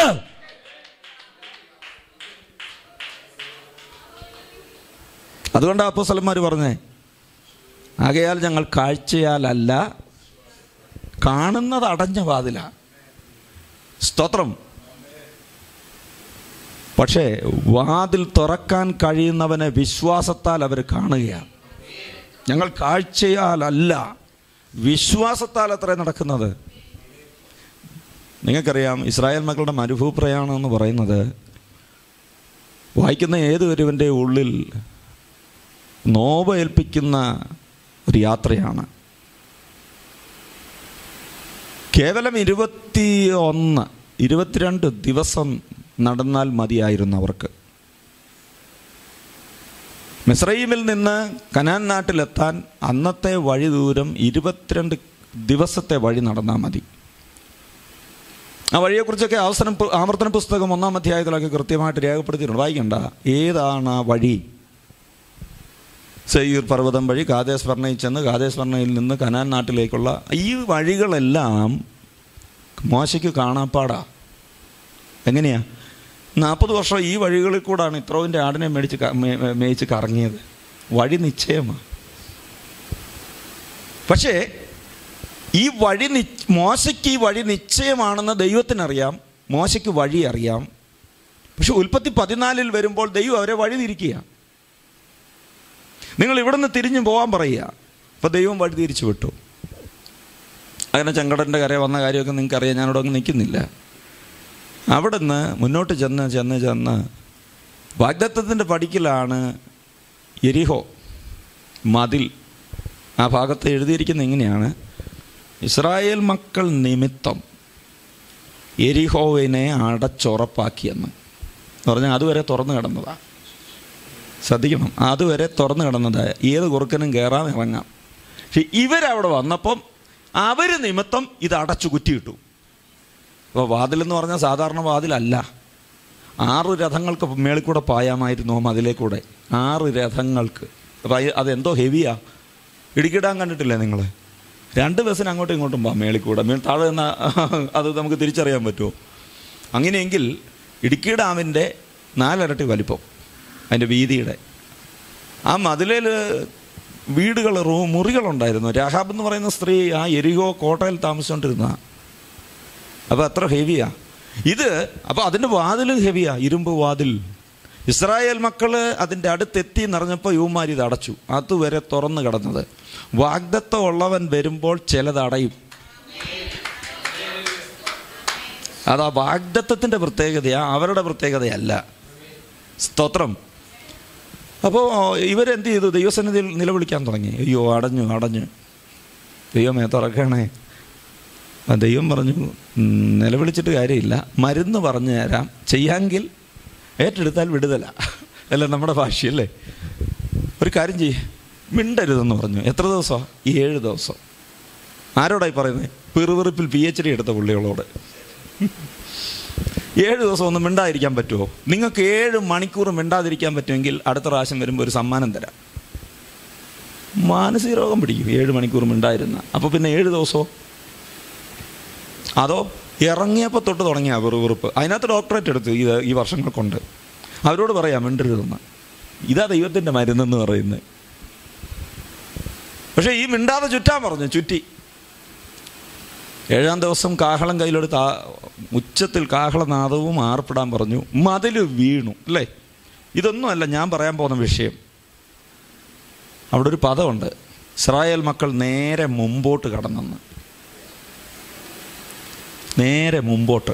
അതുകൊണ്ട് അപ്പോസ്തലന്മാർ പറഞ്ഞേ ആകയാൽ ഞങ്ങൾ കാഴ്ചയാലല്ല കാണുന്നത് അടഞ്ഞ വാതില സ്തോത്രം പക്ഷേ വാതിൽ തുറക്കാൻ കഴിയുന്നവനെ വിശ്വാസത്താൽ അവർ കാണുകയാണ് ഞങ്ങൾ കാഴ്ചയാലല്ല വിശ്വാസത്താൽ അത്ര നടക്കുന്നത് നിങ്ങൾക്കറിയാം ഇസ്രായേൽ മക്കളുടെ മരുഭൂപ്രയാണം എന്ന് പറയുന്നത് വായിക്കുന്ന ഏതൊരുവൻ്റെ ഉള്ളിൽ നോവ് ഏൽപ്പിക്കുന്ന ഒരു യാത്രയാണ് കേവലം ഇരുപത്തി ഒന്ന് ഇരുപത്തിരണ്ട് ദിവസം നടന്നാൽ മതിയായിരുന്നു അവർക്ക് മിസ്രൈമിൽ നിന്ന് കനാൻ നാട്ടിലെത്താൻ അന്നത്തെ വഴി ദൂരം ഇരുപത്തിരണ്ട് ദിവസത്തെ വഴി നടന്നാൽ മതി ആ വഴിയെക്കുറിച്ചൊക്കെ അവസരം ആവർത്തന പുസ്തകം ഒന്നാം അധ്യായത്തിലൊക്കെ കൃത്യമായിട്ട് രേഖപ്പെടുത്തിയിട്ടുണ്ട് വായിക്കണ്ട ഏതാണ് ആ വഴി സയ്യൂർ പർവ്വതം വഴി കാതേസ് വർണ്ണയിൽ ചെന്ന് കാതേസ് വർണ്ണയിൽ നിന്ന് കനാൻ നാട്ടിലേക്കുള്ള ഈ വഴികളെല്ലാം മോശയ്ക്ക് കാണാപ്പാടാ എങ്ങനെയാ നാൽപ്പത് വർഷം ഈ വഴികളിൽ കൂടാണ് ഇത്രോവിൻ്റെ ആടിനെ മേടിച്ച് ക- മേ- മേ- മേയിച്ച് കറങ്ങിയത് വഴി നിശ്ചയമാണ് പക്ഷേ ഈ വഴി നി മോശയ്ക്ക് ഈ വഴി നിശ്ചയമാണെന്ന് ദൈവത്തിനറിയാം മോശയ്ക്ക് വഴി അറിയാം പക്ഷെ ഉൽപ്പത്തി പതിനാലിൽ വരുമ്പോൾ ദൈവം അവരെ വഴി തിരിക്കുക നിങ്ങൾ ഇവിടുന്ന് തിരിഞ്ഞു പോകാൻ പറയുക അപ്പോൾ ദൈവം വഴി തിരിച്ചു വിട്ടു അങ്ങനെ ചെങ്കടൻ്റെ കര വന്ന കാര്യമൊക്കെ നിങ്ങൾക്കറിയാം ഞാനിവിടെ ഒന്നും നിൽക്കുന്നില്ല അവിടുന്ന് മുന്നോട്ട് ചെന്ന് ചെന്ന് ചെന്ന് വാഗ്ദത്തത്തിൻ്റെ പടിക്കലാണ് എരിഹോ മതിൽ ആ ഭാഗത്ത് എഴുതിയിരിക്കുന്ന ഇങ്ങനെയാണ് ഇസ്രായേൽ മക്കൾ നിമിത്തം എരിഹോവിനെ അടച്ചുറപ്പാക്കിയെന്ന് പറഞ്ഞാൽ അതുവരെ തുറന്നു കിടന്നതാണ് ശ്രദ്ധിക്കണം അതുവരെ തുറന്നു കിടന്നത് ഏത് കുറുക്കനും കയറാൻ ഇറങ്ങാം പക്ഷെ ഇവരവിടെ വന്നപ്പം അവർ നിമിത്തം ഇത് അടച്ചു കുറ്റിയിട്ടു അപ്പോൾ വാതിലെന്ന് പറഞ്ഞാൽ സാധാരണ വാതിലല്ല ആറ് രഥങ്ങൾക്ക് മേളിൽ കൂടെ പായാമായിരുന്നു ആ മതിലേ കൂടെ ആറ് രഥങ്ങൾക്ക് അപ്പോൾ അയ- അതെന്തോ ഹെവിയാ ഇടുക്കിടാൻ കണ്ടിട്ടില്ലേ നിങ്ങൾ രണ്ട് ബസ്സിന് അങ്ങോട്ടും ഇങ്ങോട്ടും പോകാം മേളിൽ കൂടെ മേൽ താഴെ നിന്ന അത് നമുക്ക് തിരിച്ചറിയാൻ പറ്റുമോ അങ്ങനെയെങ്കിൽ ഇടുക്കി ഡാമിൻ്റെ നാലിരട്ടി വലിപ്പം അതിൻ്റെ വീതിയുടെ ആ മതിലേൽ വീടുകൾ റൂ മുറികളുണ്ടായിരുന്നു രാഹാബ് എന്ന് പറയുന്ന സ്ത്രീ ആ എരികോ കോട്ടയിൽ താമസിച്ചുകൊണ്ടിരുന്ന അപ്പോൾ അത്ര ഹെവിയാ ഇത് അപ്പോൾ അതിൻ്റെ വാതിലും ഹെവിയാ ഇരുമ്പ് വാതിൽ ഇസ്രായേൽ മക്കൾ അതിൻ്റെ അടുത്തെത്തി നിറഞ്ഞപ്പോൾ യുവമാർ ഇത് അടച്ചു അതുവരെ തുറന്നു കിടന്നത് വാഗ്ദത്തം ഉള്ളവൻ വരുമ്പോൾ ചിലത് അടയും അത് ആ വാഗ്ദത്തത്തിൻ്റെ പ്രത്യേകതയാ അവരുടെ പ്രത്യേകതയല്ല സ്തോത്രം അപ്പോൾ ഇവരെന്ത് ചെയ്തു ദൈവസന്നിധിയിൽ നിലവിളിക്കാൻ തുടങ്ങി അയ്യോ അടഞ്ഞു അടഞ്ഞു ദൈവമേ തുറക്കണേ ആ ദൈവം പറഞ്ഞു "ഉം, നിലവിളിച്ചിട്ട് കാര്യമില്ല മരുന്ന് പറഞ്ഞു തരാം ചെയ്യാമെങ്കിൽ ഏറ്റെടുത്താൽ വിടുതല അല്ല നമ്മുടെ ഭാഷയല്ലേ ഒരു കാര്യം ചെയ്യേ മിണ്ടരുതെന്ന് പറഞ്ഞു എത്ര ദിവസമാണ് ഏഴ് ദിവസം ആരോടായി പറയുന്നത് പിറുവിറുപ്പിൽ പി എച്ച് ഡി എടുത്ത പുള്ളികളോട് ഏഴ് ദിവസം ഒന്നും മിണ്ടാതിരിക്കാൻ പറ്റുമോ നിങ്ങൾക്ക് ഏഴ് മണിക്കൂർ മിണ്ടാതിരിക്കാൻ പറ്റുമെങ്കിൽ അടുത്ത പ്രാവശ്യം വരുമ്പോൾ ഒരു സമ്മാനം തരാം മാനസിക രോഗം പിടിക്കും ഏഴ് മണിക്കൂർ മിണ്ടായിരുന്ന അപ്പോൾ പിന്നെ ഏഴ് ദിവസമോ അതോ ഇറങ്ങിയപ്പോൾ തൊട്ട് തുടങ്ങിയ വെറുവെറുപ്പ് അതിനകത്ത് ഡോക്ടറേറ്റ് എടുത്തു ഇത് ഈ വർഷങ്ങൾ കൊണ്ട് അവരോട് പറയാം മിണ്ടരുതെന്ന് ഇതാ ദൈവത്തിൻ്റെ മരുന്നെന്ന് പറയുന്നത് പക്ഷേ ഈ മിണ്ടാതെ ചുറ്റാൻ പറഞ്ഞു ചുറ്റി ഏഴാം ദിവസം കാഹളം കയ്യിലെടുത്ത് ആ ഉച്ചത്തിൽ കാഹളനാദവും ആർപ്പിടാൻ പറഞ്ഞു മതിൽ വീണു അല്ലേ ഇതൊന്നുമല്ല ഞാൻ പറയാൻ പോകുന്ന വിഷയം അവിടെ ഒരു പദമുണ്ട് ഇസ്രായേൽ മക്കൾ നേരെ മുമ്പോട്ട് കടന്നെന്ന് നേരെ മുമ്പോട്ട്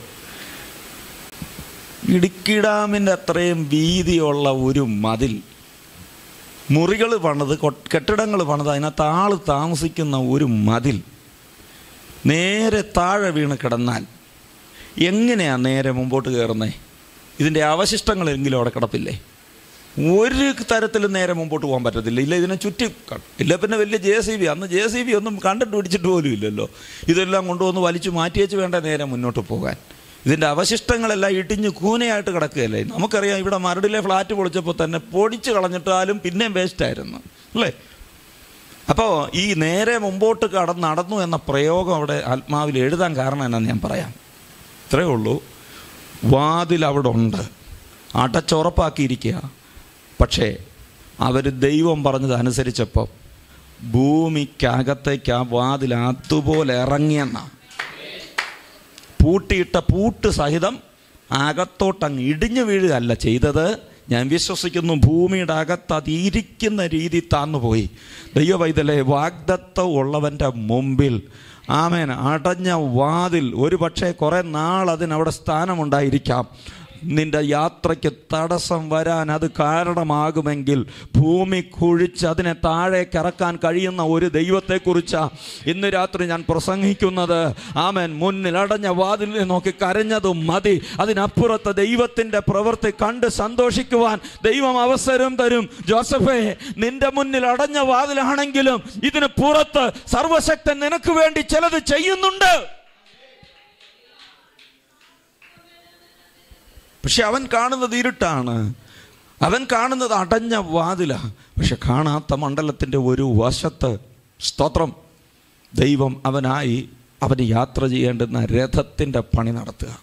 ഇടുക്കി ഡാമിൻ്റെ അത്രയും വീതിയുള്ള ഒരു മതിൽ മുറികൾ പണിത് കെട്ടിടങ്ങൾ പണിത് അതിനകത്ത് ആൾ താമസിക്കുന്ന ഒരു മതിൽ നേരെ താഴെ വീണ് കിടന്നാൽ എങ്ങനെയാണ് നേരെ മുമ്പോട്ട് കയറുന്നത് ഇതിൻ്റെ അവശിഷ്ടങ്ങളെങ്കിലും അവിടെ കിടപ്പില്ലേ ഒരു തരത്തിലും നേരെ മുമ്പോട്ട് പോകാൻ പറ്റത്തില്ല ഇല്ല ഇതിനെ ചുറ്റി ക- ഇല്ല പിന്നെ വലിയ ജെ സി ബി അന്ന് ജെ സി ബി ഒന്നും കണ്ടിട്ട് പിടിച്ചിട്ട് പോലും ഇല്ലല്ലോ ഇതെല്ലാം കൊണ്ടുവന്ന് വലിച്ചു മാറ്റിയേച്ച് വേണ്ട നേരെ മുന്നോട്ട് പോകാൻ ഇതിൻ്റെ അവശിഷ്ടങ്ങളെല്ലാം ഇടിഞ്ഞ് കൂനയായിട്ട് കിടക്കുകയല്ലേ നമുക്കറിയാം ഇവിടെ മരടിലെ ഫ്ലാറ്റ് പൊളിച്ചപ്പോൾ തന്നെ പൊടിച്ച് കളഞ്ഞിട്ടാലും പിന്നെയും വേസ്റ്റായിരുന്നു അല്ലേ അപ്പോൾ ഈ നേരെ മുമ്പോട്ട് കടന്ന് നടന്നു എന്ന പ്രയോഗം അവിടെ ആത്മാവിൽ എഴുതാൻ കാരണം എന്നാന്ന് ഞാൻ പറയാം ഇത്രയേ ഉള്ളൂ വാതിൽ അവിടെ ഉണ്ട് അടച്ചുറപ്പാക്കിയിരിക്കുക പക്ഷേ അവർ ദൈവം പറഞ്ഞത് അനുസരിച്ചപ്പോൾ ഭൂമിക്കകത്തേക്ക് ആ വാതിൽ അതുപോലെ ഇറങ്ങിയെന്ന പൂട്ടിയിട്ട പൂട്ട് സഹിതം അകത്തോട്ടങ്ങ് ഇടിഞ്ഞു വീഴുകയല്ല ചെയ്തത് ഞാൻ വിശ്വസിക്കുന്നു ഭൂമിയുടെ അകത്ത് അത് ഇരിക്കുന്ന രീതി താന്നുപോയി ദൈവവൈതലെ വാഗ്ദത്തം ഉള്ളവൻ്റെ മുമ്പിൽ ആമേൻ അടഞ്ഞ വാതിൽ ഒരു പക്ഷേ കുറേ നാൾ അതിനവിടെ സ്ഥാനമുണ്ടായിരിക്കാം നിന്റെ യാത്രയ്ക്ക് തടസ്സം വരാൻ അത് കാരണമാകുമെങ്കിൽ ഭൂമി കുഴിച്ച് അതിനെ താഴേക്ക് ഇറക്കാൻ കഴിയുന്ന ഒരു ദൈവത്തെക്കുറിച്ച് ഇന്ന് രാത്രി ഞാൻ പ്രസംഗിക്കുന്നത് ആമൻ മുന്നിൽ അടഞ്ഞ വാതിലിനെ നോക്കി കരഞ്ഞതും മതി അതിനപ്പുറത്ത് ദൈവത്തിൻ്റെ പ്രവൃത്തി കണ്ട് സന്തോഷിക്കുവാൻ ദൈവം അവസരം തരും ജോസഫേ നിന്റെ മുന്നിൽ അടഞ്ഞ വാതിലാണെങ്കിലും ഇതിന് പുറത്ത് സർവശക്തൻ നിനക്ക് വേണ്ടി ചിലത് ചെയ്യുന്നുണ്ട് പക്ഷെ അവൻ കാണുന്നത് ഇരുട്ടാണ് അവൻ കാണുന്നത് അടഞ്ഞ വാതില പക്ഷെ കാണാത്ത മണ്ഡലത്തിൻ്റെ ഒരു വശത്ത് സ്തോത്രം ദൈവം അവനായി അവന് യാത്ര ചെയ്യേണ്ടുന്ന രഥത്തിൻ്റെ പണി നടത്തുക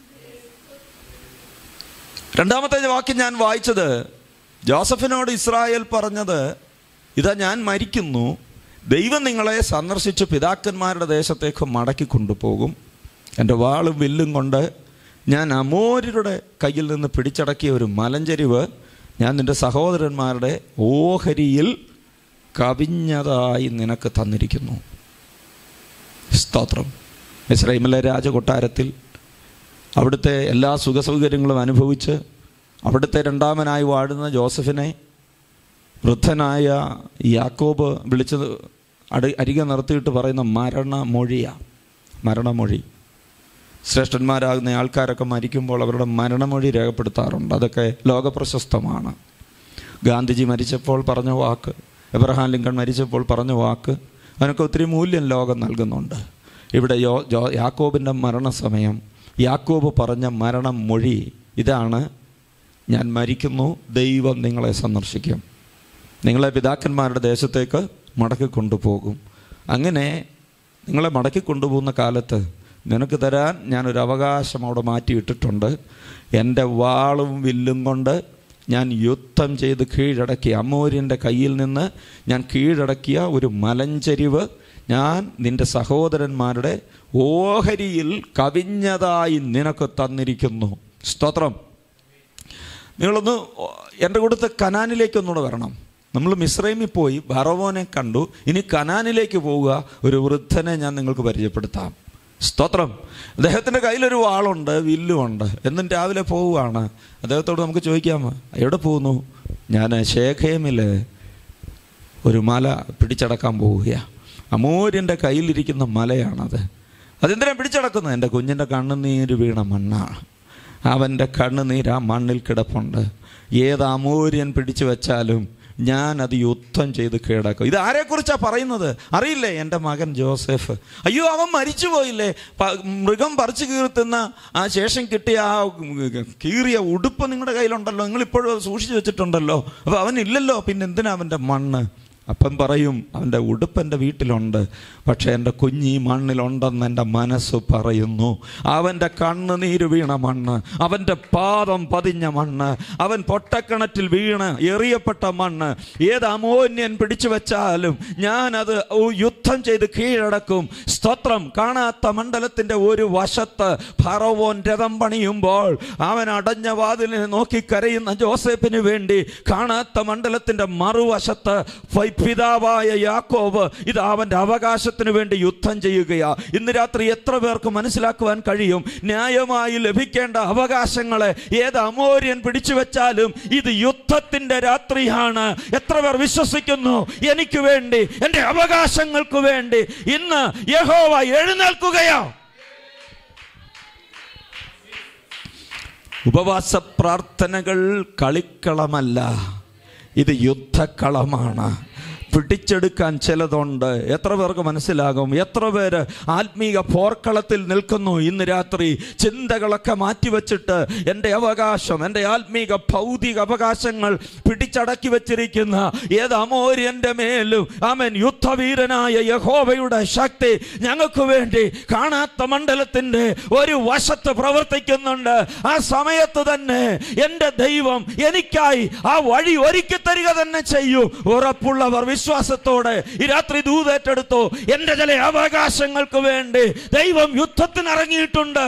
രണ്ടാമത്തെ വാക്യം ഞാൻ വായിച്ചത് ജോസഫിനോട് ഇസ്രായേൽ പറഞ്ഞത് ഇതാ ഞാൻ മരിക്കുന്നു ദൈവം നിങ്ങളെ സന്ദർശിച്ച് പിതാക്കന്മാരുടെ ദേശത്തേക്ക് മടക്കി കൊണ്ടുപോകും എൻ്റെ വാളും വില്ലും കൊണ്ട് ഞാൻ അമോര്യരുടെ കയ്യിൽ നിന്ന് പിടിച്ചടക്കിയ ഒരു മലഞ്ചരിവ് ഞാൻ നിൻ്റെ സഹോദരന്മാരുടെ ഓഹരിയിൽ കവിഞ്ഞതായി നിനക്ക് തന്നിരിക്കുന്നു സ്തോത്രം ഇസ്രൈമിലെ രാജകൊട്ടാരത്തിൽ അവിടുത്തെ എല്ലാ സുഖസൗകര്യങ്ങളും അനുഭവിച്ച് അവിടുത്തെ രണ്ടാമനായി വാഴുന്ന ജോസഫിനെ വൃദ്ധനായ യാക്കോബ് വിളിച്ചത് അടി അരികെ നിർത്തിയിട്ട് പറയുന്ന മരണമൊഴിയാണ് മരണമൊഴി ശ്രേഷ്ഠന്മാരാകുന്ന ആൾക്കാരൊക്കെ മരിക്കുമ്പോൾ അവരുടെ മരണമൊഴി രേഖപ്പെടുത്താറുണ്ട് അതൊക്കെ ലോകപ്രശസ്തമാണ് ഗാന്ധിജി മരിച്ചപ്പോൾ പറഞ്ഞ വാക്ക് എബ്രഹാം ലിങ്കൺ മരിച്ചപ്പോൾ പറഞ്ഞ വാക്ക് അതിനൊക്കെ ഒത്തിരി മൂല്യം ലോകം നൽകുന്നുണ്ട് ഇവിടെ യോ ജോ യാക്കോബിൻ്റെ മരണസമയം യാക്കോബ് പറഞ്ഞ മരണം മൊഴി ഇതാണ് ഞാൻ മരിക്കുന്നു ദൈവം നിങ്ങളെ സന്ദർശിക്കും നിങ്ങളെ പിതാക്കന്മാരുടെ ദേശത്തേക്ക് മടക്കി കൊണ്ടുപോകും അങ്ങനെ നിങ്ങളെ മടക്കി കൊണ്ടുപോകുന്ന കാലത്ത് നിനക്ക് തരാൻ ഞാനൊരു അവകാശം അവിടെ മാറ്റിയിട്ടിട്ടുണ്ട് എൻ്റെ വാളും വില്ലും കൊണ്ട് ഞാൻ യുദ്ധം ചെയ്ത് കീഴടക്കിയ അമ്മൂര്യൻ്റെ കയ്യിൽ നിന്ന് ഞാൻ കീഴടക്കിയ ഒരു മലഞ്ചരിവ് ഞാൻ നിൻ്റെ സഹോദരന്മാരുടെ ഓഹരിയിൽ കവിഞ്ഞതായി നിനക്ക് തന്നിരിക്കുന്നു സ്തോത്രം നിങ്ങളൊന്ന് എൻ്റെ കൂട്ടത്ത് കനാനിലേക്കൊന്നുകൂടെ വരണം നമ്മൾ മിശ്രൈമിൽ പോയി ഭറവോനെ കണ്ടു ഇനി കനാനിലേക്ക് പോവുക ഒരു വൃദ്ധനെ ഞാൻ നിങ്ങൾക്ക് പരിചയപ്പെടുത്താം സ്തോത്രം അദ്ദേഹത്തിൻ്റെ കയ്യിലൊരു വാളുണ്ട് വില്ലുമുണ്ട് എന്നും രാവിലെ പോവുകയാണ് അദ്ദേഹത്തോട് നമുക്ക് ചോദിക്കാമോ എവിടെ പോകുന്നു ഞാൻ ശേഖയമിൽ ഒരു മല പിടിച്ചടക്കാൻ പോവുകയാണ് അമൂര്യൻ്റെ കയ്യിലിരിക്കുന്ന മലയാണത് അതെന്തിനാ പിടിച്ചടക്കുന്നത് എൻ്റെ കുഞ്ഞിൻ്റെ കണ്ണുനീര് വീണ മണ്ണാണ് അവൻ്റെ കണ്ണുനീര് ആ മണ്ണിൽ കിടപ്പുണ്ട് ഏത് അമൂര്യൻ പിടിച്ചു വെച്ചാലും ഞാൻ അത് യുദ്ധം ചെയ്ത് കീഴടക്കും ഇത് ആരെക്കുറിച്ചാണ് പറയുന്നത് അറിയില്ലേ എൻ്റെ മകൻ ജോസഫ് അയ്യോ അവൻ മരിച്ചു പോയില്ലേ പ- മൃഗം പറിച്ചു കീർത്തുന്ന ആ ശേഷം കിട്ടിയ ആ കീറിയ ഉടുപ്പ് നിങ്ങളുടെ കയ്യിലുണ്ടല്ലോ നിങ്ങൾ ഇപ്പോഴും അത് സൂക്ഷിച്ചു വെച്ചിട്ടുണ്ടല്ലോ അപ്പോൾ അവനില്ലല്ലോ പിന്നെ എന്തിനാ അവൻ്റെ മണ്ണ് അപ്പം പറയും അവൻ്റെ ഉടുപ്പ് എൻ്റെ വീട്ടിലുണ്ട് പക്ഷേ എൻ്റെ കുഞ്ഞി മണ്ണിലുണ്ടെന്ന് എൻ്റെ മനസ്സ് പറയുന്നു അവൻ്റെ കണ്ണുനീര് വീണ മണ്ണ് അവൻ്റെ പാദം പതിഞ്ഞ മണ്ണ് അവൻ പൊട്ടക്കിണറ്റിൽ വീണ് എറിയപ്പെട്ട മണ്ണ് ഏത് അമോന്യൻ പിടിച്ചു വെച്ചാലും ഞാനത് യുദ്ധം ചെയ്ത് കീഴടക്കും സ്തോത്രം കാണാത്ത മണ്ഡലത്തിൻ്റെ ഒരു വശത്ത് ഫറവോൻ രഥം പണിയുമ്പോൾ അവൻ അടഞ്ഞ വാതിലിനെ നോക്കി കരയുന്ന ജോസഫിന് വേണ്ടി കാണാത്ത മണ്ഡലത്തിൻ്റെ മറുവശത്ത് ഫൈ- പിതാവായ യാക്കോബ് ഇത് അവൻ്റെ അവകാശത്തിന് വേണ്ടി യുദ്ധം ചെയ്യുകയാ ഇന്ന് രാത്രി എത്ര പേർക്ക് മനസ്സിലാക്കുവാൻ കഴിയും ന്യായമായി ലഭിക്കേണ്ട അവകാശങ്ങളെ ഏത് അമോര്യൻ പിടിച്ചു വെച്ചാലും ഇത് യുദ്ധത്തിന്റെ രാത്രിയാണ് എത്ര പേർ വിശ്വസിക്കുന്നു എനിക്ക് വേണ്ടി എൻ്റെ അവകാശങ്ങൾക്ക് വേണ്ടി ഇന്ന് യഹോവ എഴുന്നേൽക്കുകയാ ഉപവാസ പ്രാർത്ഥനകൾ കളിക്കളമല്ല ഇത് യുദ്ധക്കളമാണ് പിടിച്ചെടുക്കാൻ ചിലതുണ്ട് എത്ര പേർക്ക് മനസ്സിലാകും എത്ര പേര് ആത്മീക പോർക്കളത്തിൽ നിൽക്കുന്നു ഇന്ന് രാത്രി ചിന്തകളൊക്കെ മാറ്റിവെച്ചിട്ട് എൻ്റെ അവകാശം എൻ്റെ ആത്മീക ഭൗതിക അവകാശങ്ങൾ പിടിച്ചടക്കി വെച്ചിരിക്കുന്ന ഏത് അമോര്യൻ്റെ മേലും ആമൻ യുദ്ധവീരനായ യഹോവയുടെ ശക്തി ഞങ്ങൾക്ക് വേണ്ടി കാണാത്ത മണ്ഡലത്തിൻ്റെ ഒരു വശത്ത് പ്രവർത്തിക്കുന്നുണ്ട് ആ സമയത്ത് തന്നെ എൻ്റെ ദൈവം എനിക്കായി ആ വഴി ഒരുക്കി തരിക തന്നെ ചെയ്യും ഉറപ്പുള്ളവർ വിശ്വാസത്തോടെ ഈ രാത്രി ദൂതേറ്റെടുത്തു എൻ്റെ ചില അവകാശങ്ങൾക്ക് വേണ്ടി ദൈവം യുദ്ധത്തിന് ഇറങ്ങിയിട്ടുണ്ട്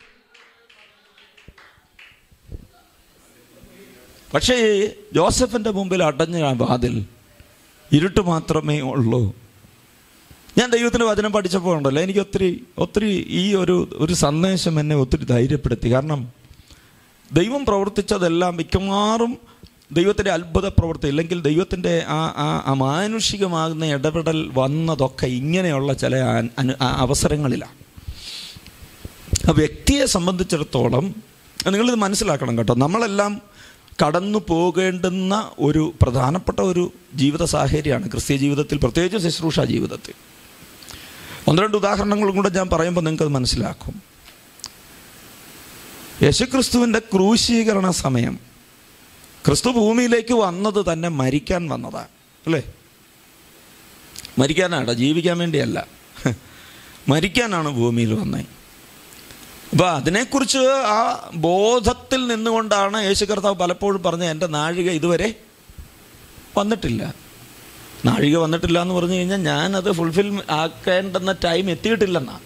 പക്ഷേ ഈ ജോസഫിന്റെ മുമ്പിൽ അടഞ്ഞ ആ വാതിൽ ഇരുട്ട് മാത്രമേ ഉള്ളൂ ഞാൻ ദൈവത്തിൻ്റെ വചനം പഠിച്ചപ്പോൾ ഉണ്ടല്ലോ എനിക്ക് ഒത്തിരി ഒത്തിരി ഈ ഒരു ഒരു സന്ദേശം എന്നെ ഒത്തിരി ധൈര്യപ്പെടുത്തി കാരണം ദൈവം പ്രവർത്തിച്ചതെല്ലാം മിക്കവാറും ദൈവത്തിൻ്റെ അത്ഭുത പ്രവൃത്തി അല്ലെങ്കിൽ ദൈവത്തിൻ്റെ ആ ആ അമാനുഷികമാകുന്ന ഇടപെടൽ വന്നതൊക്കെ ഇങ്ങനെയുള്ള ചില അൻ- അനു- ആ അവസരങ്ങളിലാണ് ആ വ്യക്തിയെ സംബന്ധിച്ചിടത്തോളം നിങ്ങളിത് മനസ്സിലാക്കണം കേട്ടോ നമ്മളെല്ലാം കടന്നു പോകേണ്ടുന്ന ഒരു പ്രധാനപ്പെട്ട ഒരു ജീവിത സാഹചര്യമാണ് ക്രിസ്ത്യ ജീവിതത്തിൽ പ്രത്യേകിച്ച് ശുശ്രൂഷ ജീവിതത്തിൽ ഒന്ന് രണ്ട് ഉദാഹരണങ്ങളും കൂടെ ഞാൻ പറയുമ്പോൾ നിങ്ങൾക്കത് മനസ്സിലാക്കും യേശുക്രിസ്തുവിൻ്റെ ക്രൂശീകരണ സമയം ക്രിസ്തു ഭൂമിയിലേക്ക് വന്നത് തന്നെ മരിക്കാൻ വന്നതാണ് അല്ലേ മരിക്കാനാണ് ജീവിക്കാൻ വേണ്ടിയല്ല മരിക്കാനാണ് ഭൂമിയിൽ വന്നത് അപ്പോൾ അതിനെക്കുറിച്ച് ആ ബോധത്തിൽ നിന്നുകൊണ്ടാണ് യേശു കർത്താവ് പലപ്പോഴും പറഞ്ഞത് എൻ്റെ നാഴിക ഇതുവരെ വന്നിട്ടില്ല നാഴിക വന്നിട്ടില്ല എന്ന് പറഞ്ഞു കഴിഞ്ഞാൽ ഞാനത് ഫുൾഫിൽ ആക്കേണ്ടുന്ന ടൈം എത്തിയിട്ടില്ലെന്നാണ്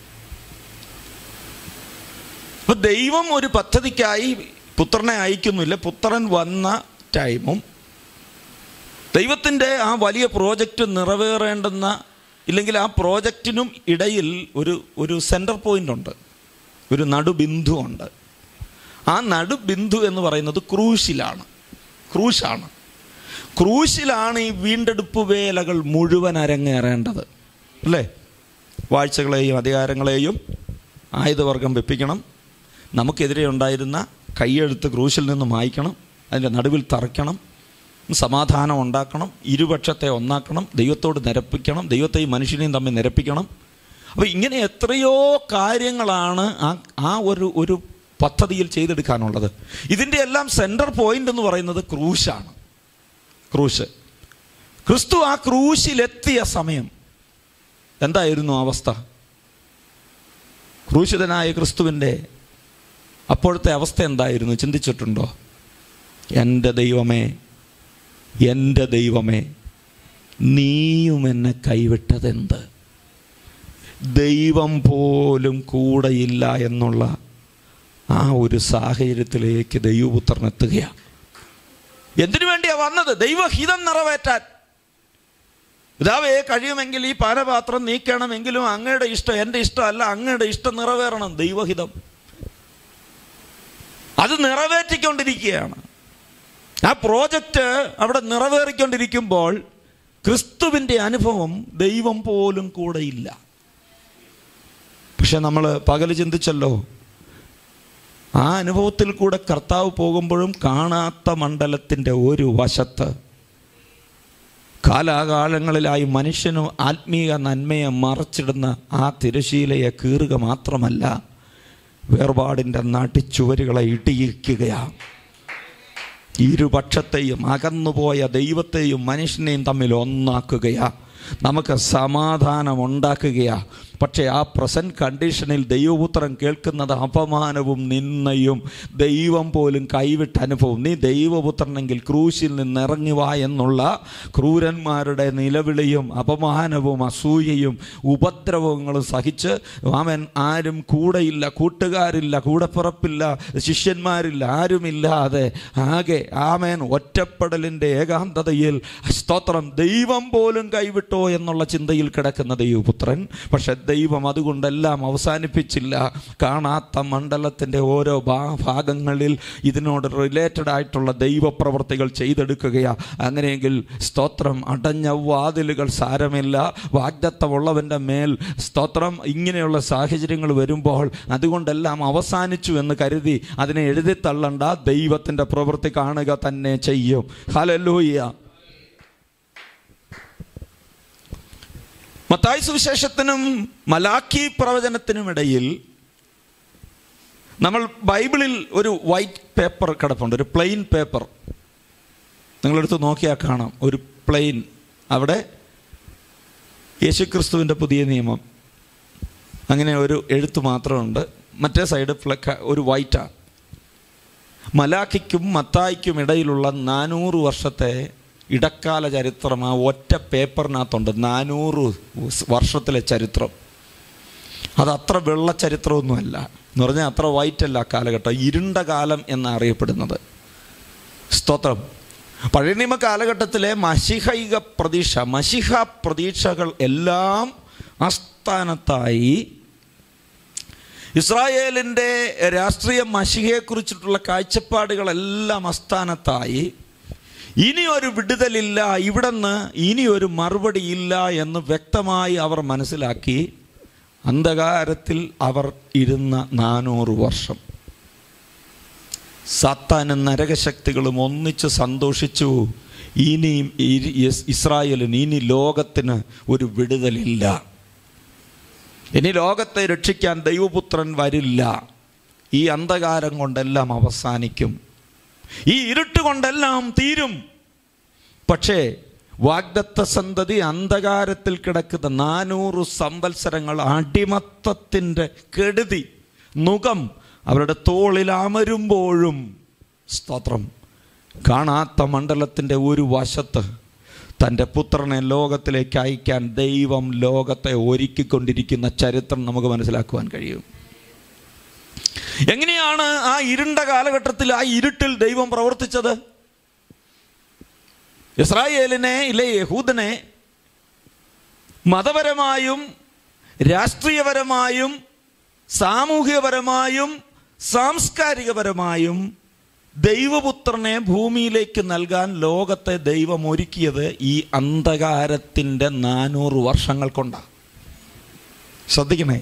അപ്പൊ ദൈവം ഒരു പദ്ധതിക്കായി പുത്രനെ അയക്കുന്നില്ല പുത്രൻ വന്ന ടൈമും ദൈവത്തിൻ്റെ ആ വലിയ പ്രോജക്റ്റ് നിറവേറേണ്ടുന്ന ഇല്ലെങ്കിൽ ആ പ്രോജക്റ്റിനും ഇടയിൽ ഒരു ഒരു സെൻറ്റർ പോയിന്റ് ഉണ്ട് ഒരു നടുബിന്ദു ഉണ്ട് ആ നടുബിന്ദു എന്ന് പറയുന്നത് ക്രൂശിലാണ് ക്രൂശാണ് ക്രൂശിലാണ് ഈ വീണ്ടെടുപ്പ് വേലകൾ മുഴുവൻ അരങ്ങേറേണ്ടത് അല്ലേ വാഴ്ചകളെയും അധികാരങ്ങളെയും ആയുധവർഗം വെപ്പിക്കണം നമുക്കെതിരെ ഉണ്ടായിരുന്ന കൈയെഴുത്ത് ക്രൂശിൽ നിന്ന് മായ്ക്കണം അതിൻ്റെ നടുവിൽ തറയ്ക്കണം സമാധാനം ഉണ്ടാക്കണം ഇരുപക്ഷത്തെ ഒന്നാക്കണം ദൈവത്തോട് നിരപ്പിക്കണം ദൈവത്തെയും മനുഷ്യനെയും തമ്മിൽ നിരപ്പിക്കണം അപ്പോൾ ഇങ്ങനെ എത്രയോ കാര്യങ്ങളാണ് ആ ആ ഒരു ഒരു പദ്ധതിയിൽ ചെയ്തെടുക്കാനുള്ളത് ഇതിൻ്റെ എല്ലാം സെൻറ്റർ പോയിന്റ് എന്ന് പറയുന്നത് ക്രൂശാണ് ക്രൂശ് ക്രിസ്തു ആ ക്രൂശിലെത്തിയ സമയം എന്തായിരുന്നു അവസ്ഥ ക്രൂശിതനായ ക്രിസ്തുവിൻ്റെ അപ്പോഴത്തെ അവസ്ഥ എന്തായിരുന്നു ചിന്തിച്ചിട്ടുണ്ടോ എൻ്റെ ദൈവമേ എൻ്റെ ദൈവമേ നീയും എന്നെ കൈവിട്ടതെന്ത് ദൈവം പോലും കൂടെയില്ല എന്നുള്ള ആ ഒരു സാഹചര്യത്തിലേക്ക് ദൈവപുത്രൻ എത്തുകയാണ് എന്തിനു വേണ്ടിയാ വന്നത് ദൈവഹിതം നിറവേറ്റാൻ പിതാവേ കഴിയുമെങ്കിൽ ഈ പാനപാത്രം നീക്കണമെങ്കിലും അങ്ങയുടെ ഇഷ്ടം എൻ്റെ ഇഷ്ടമല്ല അങ്ങയുടെ ഇഷ്ടം നിറവേറണം ദൈവഹിതം അത് നിറവേറ്റിക്കൊണ്ടിരിക്കുകയാണ് ആ പ്രോജക്റ്റ് അവിടെ നിറവേറിക്കൊണ്ടിരിക്കുമ്പോൾ ക്രിസ്തുവിൻ്റെ അനുഭവം ദൈവം പോലും കൂടെയില്ല പക്ഷെ നമ്മൾ പകല് ചിന്തിച്ചല്ലോ ആ അനുഭവത്തിൽ കൂടെ കർത്താവ് പോകുമ്പോഴും കാണാത്ത മണ്ഡലത്തിൻ്റെ ഒരു വശത്ത് കാലാകാലങ്ങളിലായി മനുഷ്യന് ആത്മീയ നന്മയെ മറച്ചിടുന്ന ആ തിരശീലയെ കീറുക മാത്രമല്ല വേർപാടിൻ്റെ നാട്ടിച്ചുവരുകളെ ഇടിയിക്കുകയാണ് ഇരുപക്ഷത്തെയും അകന്നുപോയ ദൈവത്തെയും മനുഷ്യനെയും തമ്മിൽ ഒന്നാക്കുകയാ നമുക്ക് സമാധാനം ഉണ്ടാക്കുകയാ പക്ഷേ ആ പ്രസൻറ്റ് കണ്ടീഷനിൽ ദൈവപുത്രൻ കേൾക്കുന്നത് അപമാനവും നിന്നയും ദൈവം പോലും കൈവിട്ട അനുഭവം നീ ദൈവപുത്രനെങ്കിൽ ക്രൂശിൽ നിന്ന് ഇറങ്ങി വാ എന്നുള്ള ക്രൂരന്മാരുടെ നിലവിളിയും അപമാനവും അസൂയയും ഉപദ്രവങ്ങളും സഹിച്ച് അവൻ ആരും കൂടെയില്ല കൂട്ടുകാരില്ല കൂടപ്പിറപ്പില്ല ശിഷ്യന്മാരില്ല ആരുമില്ലാതെ ആകെ ആമേൻ ഒറ്റപ്പെടലിൻ്റെ ഏകാന്തതയിൽ സ്തോത്രം ദൈവം പോലും കൈവിട്ടോ എന്നുള്ള ചിന്തയിൽ കിടക്കുന്ന ദൈവപുത്രൻ പക്ഷെ ദൈവം അതുകൊണ്ടെല്ലാം അവസാനിപ്പിച്ചില്ല കാണാത്ത മണ്ഡലത്തിൻ്റെ ഓരോ ഭാ- ഭാഗങ്ങളിൽ ഇതിനോട് റിലേറ്റഡ് ആയിട്ടുള്ള ദൈവപ്രവർത്തികൾ ചെയ്തെടുക്കുകയാ അങ്ങനെയെങ്കിൽ സ്തോത്രം അടഞ്ഞ വാതിലുകൾ സാരമില്ല വാഗ്ദത്തമുള്ളവൻ്റെ മേൽ സ്തോത്രം ഇങ്ങനെയുള്ള സാഹചര്യങ്ങൾ വരുമ്പോൾ അതുകൊണ്ടെല്ലാം അവസാനിച്ചു എന്ന് കരുതി അതിനെ എഴുതി തള്ളണ്ട ദൈവത്തിൻ്റെ പ്രവൃത്തി കാണുക തന്നെ ചെയ്യും ഹലലൂയ്യ മത്തായി സുവിശേഷത്തിനും മലാക്കി പ്രവചനത്തിനും ഇടയിൽ നമ്മൾ ബൈബിളിൽ ഒരു വൈറ്റ് പേപ്പർ കിടപ്പുണ്ട് ഒരു പ്ലെയിൻ പേപ്പർ നിങ്ങളെടുത്ത് നോക്കിയാൽ കാണാം ഒരു പ്ലെയിൻ അവിടെ യേശുക്രിസ്തുവിൻ്റെ പുതിയ നിയമം അങ്ങനെ ഒരു എഴുത്ത് മാത്രമുണ്ട് മറ്റേ സൈഡ് ഫ്ലക്ക ഒരു വൈറ്റാണ് മലാഖിക്കും മത്തായിക്കും ഇടയിലുള്ള നാനൂറ് വർഷത്തെ ഇടക്കാല ചരിത്രം ആ ഒറ്റ പേപ്പറിനകത്തുണ്ട് നാനൂറ് വർഷത്തിലെ ചരിത്രം അത് അത്ര വെള്ള ചരിത്രമൊന്നുമല്ല എന്ന് പറഞ്ഞാൽ അത്ര വൈറ്റ് അല്ല ആ കാലഘട്ടം ഇരുണ്ട കാലം എന്നറിയപ്പെടുന്നത് സ്തോത്രം പഴയ നിയമ കാലഘട്ടത്തിലെ മഷിഹൈക പ്രതീക്ഷ മഷിഹ പ്രതീക്ഷകൾ എല്ലാം ആസ്ഥാനത്തായി ഇസ്രായേലിൻ്റെ രാഷ്ട്രീയ മഷിഹയെക്കുറിച്ചിട്ടുള്ള കാഴ്ചപ്പാടുകളെല്ലാം അസ്ഥാനത്തായി ഇനി ഒരു വിടുതലില്ല ഇവിടുന്ന് ഇനി ഒരു മറുപടി ഇല്ല എന്ന് വ്യക്തമായി അവർ മനസ്സിലാക്കി അന്ധകാരത്തിൽ അവർ ഇരുന്ന നാനൂറ് വർഷം സാത്താനും നരകശക്തികളും ഒന്നിച്ച് സന്തോഷിച്ചു ഇനിയും ഇ- ഇസ് ഇസ്രായേലിന് ഇനി ലോകത്തിന് ഒരു വിടുതലില്ല ഇനി ലോകത്തെ രക്ഷിക്കാൻ ദൈവപുത്രൻ വരില്ല ഈ അന്ധകാരം കൊണ്ടെല്ലാം അവസാനിക്കും ഈ ഇരുട്ട് കൊണ്ടെല്ലാം തീരും പക്ഷേ വാഗ്ദത്ത സന്തതി അന്ധകാരത്തിൽ കിടക്കുന്ന നാനൂറ് സംവത്സരങ്ങൾ അടിമത്തത്തിൻ്റെ കെടുതി മുഖം അവരുടെ തോളിൽ അമരുമ്പോഴും സ്തോത്രം കാണാത്ത മണ്ഡലത്തിൻ്റെ ഒരു വശത്ത് തൻ്റെ പുത്രനെ ലോകത്തിലേക്ക് അയക്കാൻ ദൈവം ലോകത്തെ ഒരുക്കിക്കൊണ്ടിരിക്കുന്ന ചരിത്രം നമുക്ക് മനസ്സിലാക്കുവാൻ കഴിയും എങ്ങനെയാണ് ആ ഇരുണ്ട കാലഘട്ടത്തിൽ ആ ഇരുട്ടിൽ ദൈവം പ്രവർത്തിച്ചത് ഇസ്രായേലിനെ ഇല്ലേ യഹൂദനെ മതപരമായും രാഷ്ട്രീയപരമായും സാമൂഹികപരമായും സാംസ്കാരികപരമായും ദൈവപുത്രനെ ഭൂമിയിലേക്ക് നൽകാൻ ലോകത്തെ ദൈവം ഒരുക്കിയത് ഈ അന്ധകാരത്തിൻ്റെ നാനൂറ് വർഷങ്ങൾ കൊണ്ടാണ് ശ്രദ്ധിക്കണേ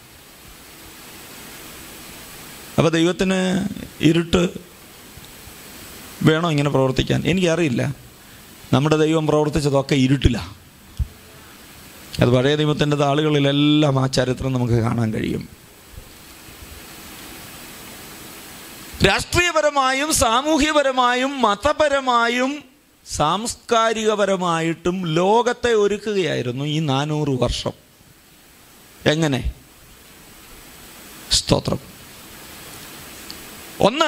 അപ്പോൾ ദൈവത്തിന് ഇരുട്ട് വേണോ ഇങ്ങനെ പ്രവർത്തിക്കാൻ എനിക്കറിയില്ല നമ്മുടെ ദൈവം പ്രവർത്തിച്ചതൊക്കെ ഇരുട്ടില്ല അത് പഴയ ദൈവത്തിൻ്റെ താളുകളിലെല്ലാം ആ ചരിത്രം നമുക്ക് കാണാൻ കഴിയും രാഷ്ട്രീയപരമായും സാമൂഹ്യപരമായും മതപരമായും സാംസ്കാരികപരമായിട്ടും ലോകത്തെ ഒരുക്കുകയായിരുന്നു ഈ നാനൂറ് വർഷം എങ്ങനെ സ്തോത്രം ഒന്ന്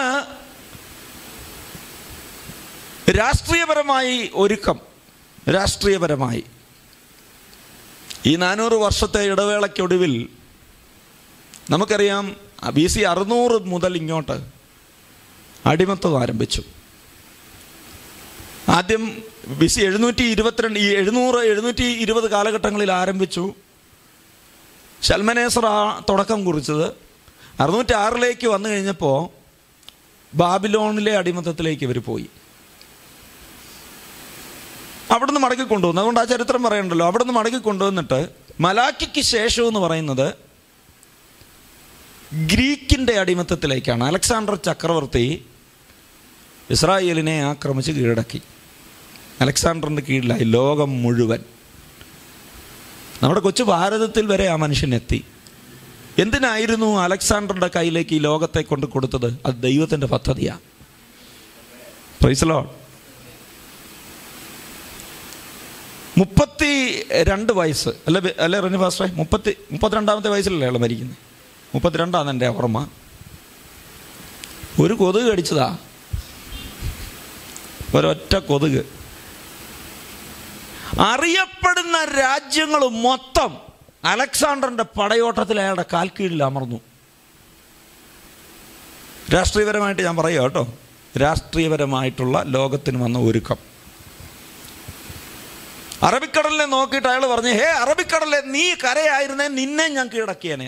രാഷ്ട്രീയപരമായി ഒരുക്കം രാഷ്ട്രീയപരമായി ഈ നാനൂറ് വർഷത്തെ ഇടവേളയ്ക്കൊടുവിൽ നമുക്കറിയാം ബി സി അറുന്നൂറ് മുതൽ ഇങ്ങോട്ട് അടിമത്തം ആരംഭിച്ചു ആദ്യം ബി സി എഴുന്നൂറ്റി ഇരുപത്തിരണ്ട് ഈ എഴുന്നൂറ് എഴുന്നൂറ്റി ഇരുപത് കാലഘട്ടങ്ങളിൽ ആരംഭിച്ചു ഷൽമനേസർ ആ തുടക്കം കുറിച്ചത് അറുന്നൂറ്റി ആറിലേക്ക് വന്നു കഴിഞ്ഞപ്പോൾ ബാബിലോണിലെ അടിമത്തത്തിലേക്ക് ഇവർ പോയി അവിടുന്ന് മടക്കി കൊണ്ടുവന്നു അതുകൊണ്ട് ആ ചരിത്രം പറയണ്ടല്ലോ അവിടുന്ന് മടക്കി കൊണ്ടുവന്നിട്ട് മലാക്കിക്ക് ശേഷം എന്ന് പറയുന്നത് ഗ്രീക്കിൻ്റെ അടിമത്തത്തിലേക്കാണ് അലക്സാണ്ടർ ചക്രവർത്തി ഇസ്രായേലിനെ ആക്രമിച്ച് കീഴടക്കി അലക്സാണ്ടറിൻ്റെ കീഴിലായി ലോകം മുഴുവൻ നമ്മുടെ കൊച്ചു ഭാരതത്തിൽ വരെ ആ മനുഷ്യൻ എത്തി എന്തിനായിരുന്നു അലക്സാണ്ടറുടെ കയ്യിലേക്ക് ഈ ലോകത്തെ കൊണ്ട് കൊടുത്തത് അത് ദൈവത്തിൻ്റെ പദ്ധതിയാണ് പ്രൈസലോ മുപ്പത്തി രണ്ട് വയസ്സ് അല്ല ബെ- അല്ലേ റെനി ഫാസ്റ്റേ മുപ്പത്തി മുപ്പത്തിരണ്ടാമത്തെ വയസ്സിലല്ലേ അയാൾ മരിക്കുന്നത് മുപ്പത്തിരണ്ടാണ് എൻ്റെ ഓർമ്മ ഒരു കൊതുക് കടിച്ചതാ ഒരൊറ്റ കൊതുക് അറിയപ്പെടുന്ന രാജ്യങ്ങൾ മൊത്തം അലക്സാണ്ടറിന്റെ പടയോട്ടത്തിൽ അയാളുടെ കാൽ കീഴിൽ അമർന്നു രാഷ്ട്രീയപരമായിട്ട് ഞാൻ പറയാം കേട്ടോ രാഷ്ട്രീയപരമായിട്ടുള്ള ലോകത്തിന് വന്ന ഒരുക്കം അറബിക്കടലിനെ നോക്കിയിട്ട് അയാൾ പറഞ്ഞു ഹേ അറബിക്കടലിലെ നീ കരയായിരുന്നേ നിന്നെ ഞാൻ കീഴടക്കിയനെ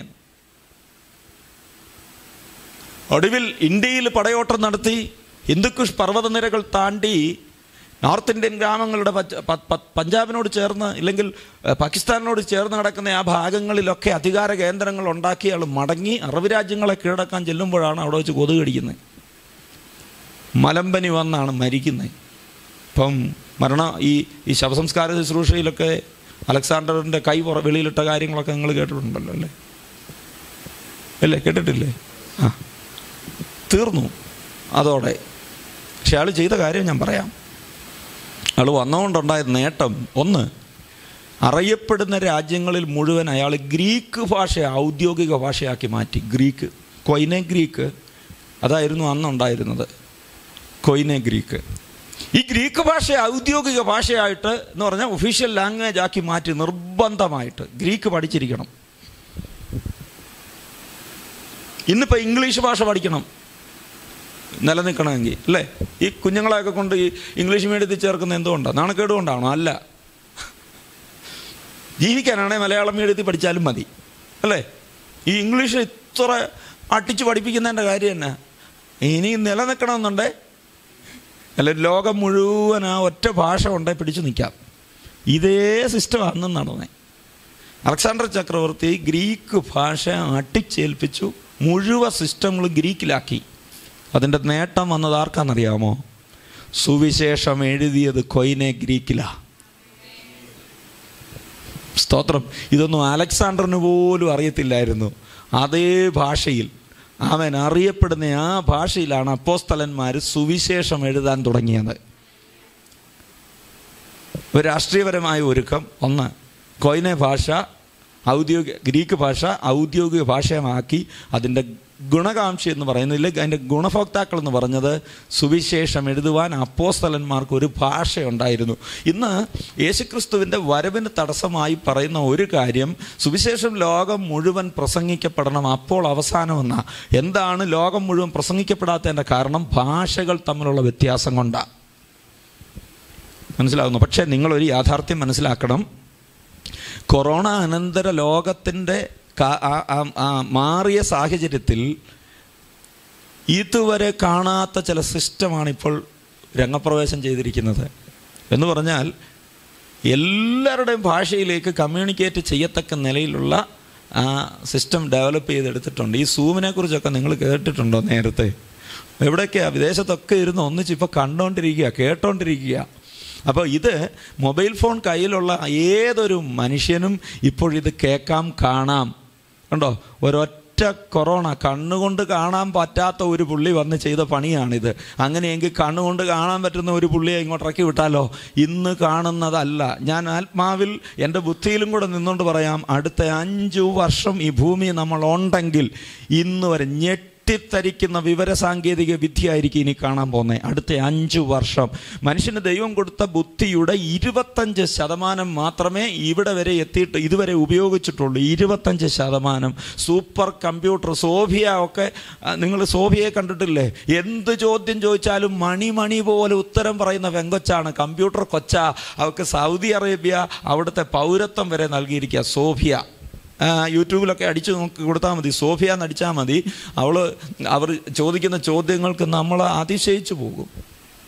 ഒടുവിൽ ഇന്ത്യയിൽ പടയോട്ടം നടത്തി ഹിന്ദുക്കുഷ് പർവ്വതനിരകൾ താണ്ടി നോർത്ത് ഇന്ത്യൻ ഗ്രാമങ്ങളുടെ പച്ച- പ- പ- പഞ്ചാബിനോട് ചേർന്ന് ഇല്ലെങ്കിൽ ഏഹ്, പാകിസ്ഥാനിനോട് ചേർന്ന് കിടക്കുന്ന ആ ഭാഗങ്ങളിലൊക്കെ അധികാര കേന്ദ്രങ്ങൾ ഉണ്ടാക്കി അയാൾ മടങ്ങി അറബ് രാജ്യങ്ങളെ കീഴടക്കാൻ ചെല്ലുമ്പോഴാണ് അവിടെ വെച്ച് കൊതുക് കടിക്കുന്നത് മലമ്പനി വന്നാണ് മരിക്കുന്നത് ഇപ്പം മരണ ഈ ഈ ശവസംസ്കാര ശുശ്രൂഷയിലൊക്കെ അലക്സാണ്ടറിൻ്റെ കൈ പുറ വെളിയിലിട്ട കാര്യങ്ങളൊക്കെ നിങ്ങൾ കേട്ടിട്ടുണ്ടല്ലോ അല്ലേ അല്ലേ കേട്ടിട്ടില്ലേ ആ തീർന്നു അതോടെ പക്ഷെ അയാൾ ചെയ്ത കാര്യം ഞാൻ പറയാം അയാൾ വന്നുകൊണ്ടുണ്ടായ നേട്ടം ഒന്ന് അറിയപ്പെടുന്ന രാജ്യങ്ങളിൽ മുഴുവൻ അയാൾ ഗ്രീക്ക് ഭാഷ ഔദ്യോഗിക ഭാഷയാക്കി മാറ്റി ഗ്രീക്ക് കൊയിനെ ഗ്രീക്ക് അതായിരുന്നു അന്നുണ്ടായിരുന്നത് കൊയിനെ ഗ്രീക്ക് ഈ ഗ്രീക്ക് ഭാഷ ഔദ്യോഗിക ഭാഷയായിട്ട് എന്ന് പറഞ്ഞാൽ ഒഫീഷ്യൽ ലാംഗ്വേജ് ആക്കി മാറ്റി നിർബന്ധമായിട്ട് ഗ്രീക്ക് പഠിച്ചിരിക്കണം ഇന്നിപ്പോൾ ഇംഗ്ലീഷ് ഭാഷ പഠിക്കണം നിലനിൽക്കണമെങ്കിൽ അല്ലേ ഈ കുഞ്ഞുങ്ങളെയൊക്കെ കൊണ്ട് ഈ ഇംഗ്ലീഷ് മീഡിയത്തിൽ ചേർക്കുന്ന എന്തുകൊണ്ടാണ് നാണക്കേട് കൊണ്ടാണോ അല്ല ജീവിക്കാനാണെങ്കിൽ മലയാളം മീഡിയത്തിൽ പഠിച്ചാലും മതി അല്ലേ ഈ ഇംഗ്ലീഷ് ഇത്ര അട്ടിച്ച് പഠിപ്പിക്കുന്നതിൻ്റെ കാര്യം തന്നെ ഇനി നിലനിൽക്കണമെന്നുണ്ടേ അല്ല ലോകം മുഴുവൻ ആ ഒറ്റ ഭാഷ കൊണ്ടേ പിടിച്ചു നിൽക്കാം ഇതേ സിസ്റ്റം അന്നും നടന്നേ അലക്സാണ്ടർ ചക്രവർത്തി ഗ്രീക്ക് ഭാഷ അട്ടിച്ചേൽപ്പിച്ചു മുഴുവൻ സിസ്റ്റങ്ങളും ഗ്രീക്കിലാക്കി അതിൻ്റെ നേട്ടം വന്നത് ആർക്കാണെന്നറിയാമോ സുവിശേഷം എഴുതിയത് കൊയിനെ ഗ്രീക്കിലാ സ്തോത്രം ഇതൊന്നും അലക്സാണ്ടറിന് പോലും അറിയത്തില്ലായിരുന്നു അതേ ഭാഷയിൽ അവൻ അറിയപ്പെടുന്ന ആ ഭാഷയിലാണ് അപ്പോസ്തലന്മാർ സുവിശേഷം എഴുതാൻ തുടങ്ങിയത് ഒരു രാഷ്ട്രീയപരമായ ഒരുക്കം ഒന്ന് കൊയിനെ ഭാഷ ഔദ്യോഗിക ഗ്രീക്ക് ഭാഷ ഔദ്യോഗിക ഭാഷയമാക്കി അതിൻ്റെ ഗുണകാംക്ഷി എന്ന് പറയുന്നില്ല അതിൻ്റെ ഗുണഭോക്താക്കൾ എന്ന് പറഞ്ഞത് സുവിശേഷം എഴുതുവാൻ അപ്പോസ്തലന്മാർക്ക് ഒരു ഭാഷയുണ്ടായിരുന്നു ഇന്ന് യേശുക്രിസ്തുവിൻ്റെ വരവിന് തടസ്സമായി പറയുന്ന ഒരു കാര്യം സുവിശേഷം ലോകം മുഴുവൻ പ്രസംഗിക്കപ്പെടണം അപ്പോൾ അവസാനമെന്ന എന്താണ് ലോകം മുഴുവൻ പ്രസംഗിക്കപ്പെടാത്തതിൻ്റെ കാരണം ഭാഷകൾ തമ്മിലുള്ള വ്യത്യാസം കൊണ്ടാണ് മനസ്സിലാകുന്നു പക്ഷേ നിങ്ങളൊരു യാഥാർത്ഥ്യം മനസ്സിലാക്കണം കൊറോണ അനന്തര ലോകത്തിൻ്റെ കാ- ആ- ആ- ആ മാറിയ സാഹചര്യത്തിൽ ഇതുവരെ കാണാത്ത ചില സിസ്റ്റമാണ് ഇപ്പോൾ രംഗപ്രവേശം ചെയ്തിരിക്കുന്നത് എന്ന് പറഞ്ഞാൽ എല്ലാവരുടെയും ഭാഷയിലേക്ക് കമ്മ്യൂണിക്കേറ്റ് ചെയ്യത്തക്ക നിലയിലുള്ള ആ സിസ്റ്റം ഡെവലപ്പ് ചെയ്തെടുത്തിട്ടുണ്ട് ഈ സൂമിനെ കുറിച്ചൊക്കെ നിങ്ങൾ കേട്ടിട്ടുണ്ടോ നേരത്തെ എവിടെയൊക്കെയാണ് വിദേശത്തൊക്കെ ഇരുന്ന് ഒന്നിച്ച് ഇപ്പോൾ കണ്ടുകൊണ്ടിരിക്കുക കേട്ടോണ്ടിരിക്കുക അപ്പോൾ ഇത് മൊബൈൽ ഫോൺ കയ്യിലുള്ള ഏതൊരു മനുഷ്യനും ഇപ്പോഴിത് കേൾക്കാം കാണാം കണ്ടോ ഒരൊറ്റ കൊറോണ കണ്ണുകൊണ്ട് കാണാൻ പറ്റാത്ത ഒരു പുള്ളി വന്ന് ചെയ്ത പണിയാണിത് അങ്ങനെയെങ്കിൽ കണ്ണുകൊണ്ട് കാണാൻ പറ്റുന്ന ഒരു പുള്ളിയെ ഇങ്ങോട്ട് ഇറക്കി വിട്ടാലോ ഇന്ന് കാണുന്നതല്ല ഞാൻ ആത്മാവിൽ എൻ്റെ ബുദ്ധിയിലും കൂടെ നിന്നുകൊണ്ട് പറയാം അടുത്ത അഞ്ചു വർഷം ഈ ഭൂമി നമ്മൾ ഉണ്ടെങ്കിൽ ഇന്ന് വരെ ഞെട്ടിത്തരിക്കുന്ന വിവരസാങ്കേതിക വിദ്യയായിരിക്കും ഇനി കാണാൻ പോകുന്നത് അടുത്ത അഞ്ചു വർഷം മനുഷ്യന് ദൈവം കൊടുത്ത ബുദ്ധിയുടെ ഇരുപത്തഞ്ച് ശതമാനം മാത്രമേ ഇവിടെ വരെ എത്തിയിട്ട് ഇതുവരെ ഉപയോഗിച്ചിട്ടുള്ളൂ ഇരുപത്തഞ്ച് ശതമാനം സൂപ്പർ കമ്പ്യൂട്ടർ സോഫിയ ഒക്കെ നിങ്ങൾ സോഫിയയെ കണ്ടിട്ടില്ലേ എന്ത് ചോദ്യം ചോദിച്ചാലും മണി മണി പോലെ ഉത്തരം പറയുന്ന വെങ്കൊച്ചാണ് കമ്പ്യൂട്ടർ കൊച്ച അവർക്ക് സൗദി അറേബ്യ അവിടുത്തെ പൗരത്വം വരെ നൽകിയിരിക്കുക സോഫിയ ആ, യൂട്യൂബിലൊക്കെ അടിച്ചു നോക്കി കൊടുത്താൽ മതി സോഫിയ എന്ന് അടിച്ചാൽ മതി അവൾ അവർ ചോദിക്കുന്ന ചോദ്യങ്ങൾക്ക് നമ്മൾ അതിശയിച്ചു പോകും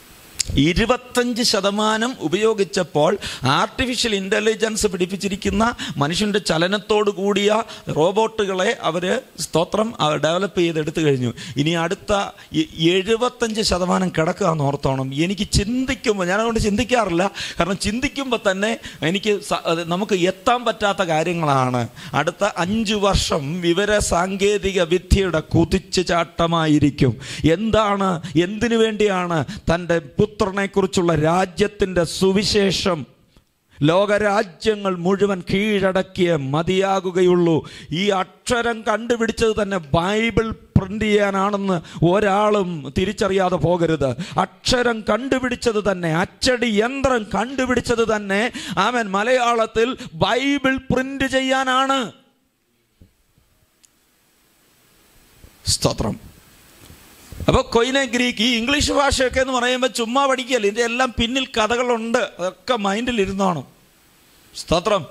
ഇരുപത്തഞ്ച് ശതമാനം ഉപയോഗിച്ചപ്പോൾ ആർട്ടിഫിഷ്യൽ ഇൻ്റലിജൻസ് പിടിപ്പിച്ചിരിക്കുന്ന മനുഷ്യൻ്റെ ചലനത്തോടു കൂടിയ റോബോട്ടുകളെ അവർ സ്തോത്രം ഡെവലപ്പ് ചെയ്തെടുത്തു കഴിഞ്ഞു ഇനി അടുത്ത എ- എഴുപത്തഞ്ച് ശതമാനം കിടക്കുകയെന്ന് ഓർത്തോണം എനിക്ക് ചിന്തിക്കുമ്പോൾ ഞാൻ അതുകൊണ്ട് ചിന്തിക്കാറില്ല കാരണം ചിന്തിക്കുമ്പോൾ തന്നെ എനിക്ക് സ- അത് നമുക്ക് എത്താൻ പറ്റാത്ത കാര്യങ്ങളാണ് അടുത്ത അഞ്ച് വർഷം വിവര സാങ്കേതിക വിദ്യയുടെ കുതിച്ചു ചാട്ടമായിരിക്കും എന്താണ് എന്തിനു വേണ്ടിയാണ് തൻ്റെ പുത്രനെക്കുറിച്ചുള്ള രാജ്യത്തിൻ്റെ സുവിശേഷം ലോകരാജ്യങ്ങൾ മുഴുവൻ കീഴടക്കിയ മതിയാകുകയുള്ളൂ ഈ അക്ഷരം കണ്ടുപിടിച്ചത് തന്നെ ബൈബിൾ പ്രിന്റ് ചെയ്യാനാണെന്ന് ഒരാളും തിരിച്ചറിയാതെ പോകരുത് അക്ഷരം കണ്ടുപിടിച്ചത് തന്നെ അച്ചടി യന്ത്രം കണ്ടുപിടിച്ചത് തന്നെ അവൻ മലയാളത്തിൽ ബൈബിൾ പ്രിന്റ് ചെയ്യാനാണ് സ്തോത്രം അപ്പോൾ കൊയിനെ ഗ്രീക്ക് ഈ ഇംഗ്ലീഷ് ഭാഷയൊക്കെ എന്ന് പറയുമ്പോൾ ചുമ്മാ പഠിക്കുകയല്ല ഇതിൻ്റെ എല്ലാം പിന്നിൽ കഥകളുണ്ട് അതൊക്കെ മൈൻഡിൽ ഇരുന്നോണം സ്തോത്രം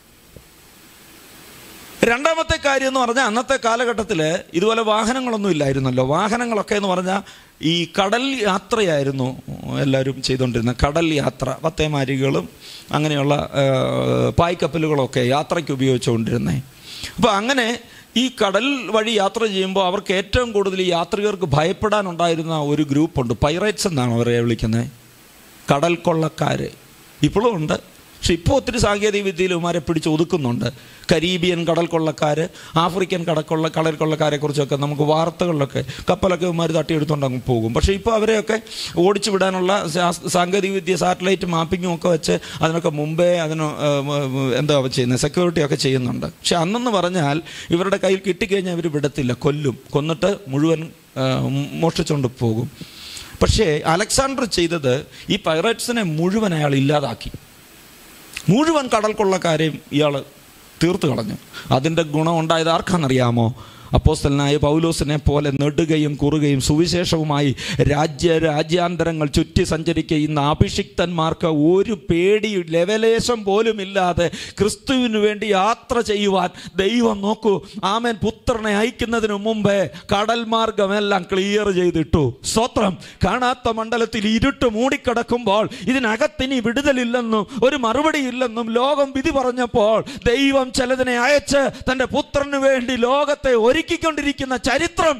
രണ്ടാമത്തെ കാര്യം എന്ന് പറഞ്ഞാൽ അന്നത്തെ കാലഘട്ടത്തിൽ ഇതുപോലെ വാഹനങ്ങളൊന്നും ഇല്ലായിരുന്നല്ലോ വാഹനങ്ങളൊക്കെ എന്ന് പറഞ്ഞാൽ ഈ കടൽ യാത്രയായിരുന്നു എല്ലാവരും ചെയ്തുകൊണ്ടിരുന്നത് കടൽ യാത്ര പത്തേമാരികളും അങ്ങനെയുള്ള ആ, പായ്ക്കപ്പലുകളൊക്കെ യാത്രയ്ക്ക് ഉപയോഗിച്ചുകൊണ്ടിരുന്നത് അപ്പോൾ അങ്ങനെ ഈ കടൽ വഴി യാത്ര ചെയ്യുമ്പോൾ അവർക്ക് ഏറ്റവും കൂടുതൽ ഈ യാത്രികർക്ക് ഭയപ്പെടാനുണ്ടായിരുന്ന ഒരു ഗ്രൂപ്പുണ്ട് പൈറേറ്റ്സ് എന്നാണ് അവരെ വിളിക്കുന്നത് കടൽ കൊള്ളക്കാർ ഇപ്പോഴും ഉണ്ട് പക്ഷെ ഇപ്പോൾ ഒത്തിരി സാങ്കേതിക വിദ്യയിൽ ഇവന്മാരെ പിടിച്ച് ഒതുക്കുന്നുണ്ട് കരീബിയൻ കടൽ കൊള്ളക്കാർ ആഫ്രിക്കൻ കടക്കൊള്ള കടൽ കൊള്ളക്കാരെ കുറിച്ചൊക്കെ നമുക്ക് വാർത്തകളിലൊക്കെ കപ്പലൊക്കെ ഇവന്മാർ തട്ടിയെടുത്തുകൊണ്ട് അങ്ങ് പോകും പക്ഷേ ഇപ്പോൾ അവരെയൊക്കെ ഓടിച്ചു വിടാനുള്ള ശാസ്- സാങ്കേതിക വിദ്യ സാറ്റലൈറ്റ് മാപ്പിങ്ങും ഒക്കെ വെച്ച് അതിനൊക്കെ മുമ്പേ അതിന് ഏഹ്, എന്താ ചെയ്യുന്നത് സെക്യൂരിറ്റി ഒക്കെ ചെയ്യുന്നുണ്ട് പക്ഷെ അന്നെന്ന് പറഞ്ഞാൽ ഇവരുടെ കയ്യിൽ കിട്ടിക്കഴിഞ്ഞാൽ ഇവർ വിടത്തില്ല കൊല്ലും കൊന്നിട്ട് മുഴുവൻ ഏഹ്, മോഷ്ടിച്ചുകൊണ്ട് പോകും പക്ഷേ അലക്സാണ്ടർ ചെയ്തത് ഈ പൈറേറ്റ്സിനെ മുഴുവൻ അയാൾ ഇല്ലാതാക്കി മുഴുവൻ കടൽ കൊള്ളക്കാരെയും ഇയാൾ തീർത്തു കളഞ്ഞു അതിൻ്റെ ഗുണം ഉണ്ടായത് ആർക്കാണെന്നറിയാമോ അപ്പോസ്തലനായ പൗലോസിനെ പോലെ നെടുകയും കുറുകയും സുവിശേഷവുമായി രാജ്യ രാജ്യാന്തരങ്ങൾ ചുറ്റി സഞ്ചരിക്കുന്ന അഭിഷിക്തന്മാർക്ക് ഒരു പേടി ലെവലേശം പോലും ഇല്ലാതെ ക്രിസ്തുവിന് വേണ്ടി യാത്ര ചെയ്യുവാൻ ദൈവം നോക്കൂ ആമൻ പുത്രനെ അയക്കുന്നതിന് മുമ്പേ കടൽ മാർഗമെല്ലാം ക്ലിയർ ചെയ്തിട്ടു സ്വത്രം കാണാത്ത മണ്ഡലത്തിൽ ഇരുട്ട് മൂടിക്കിടക്കുമ്പോൾ ഇതിനകത്തിനി വിടുതലില്ലെന്നും ഒരു മറുപടി ഇല്ലെന്നും ലോകം വിധി പറഞ്ഞപ്പോൾ ദൈവം ചിലതിനെ അയച്ച് തൻ്റെ പുത്രന് വേണ്ടി ലോകത്തെ ഒരുക്കിക്കൊണ്ടിരിക്കുന്ന ചരിത്രം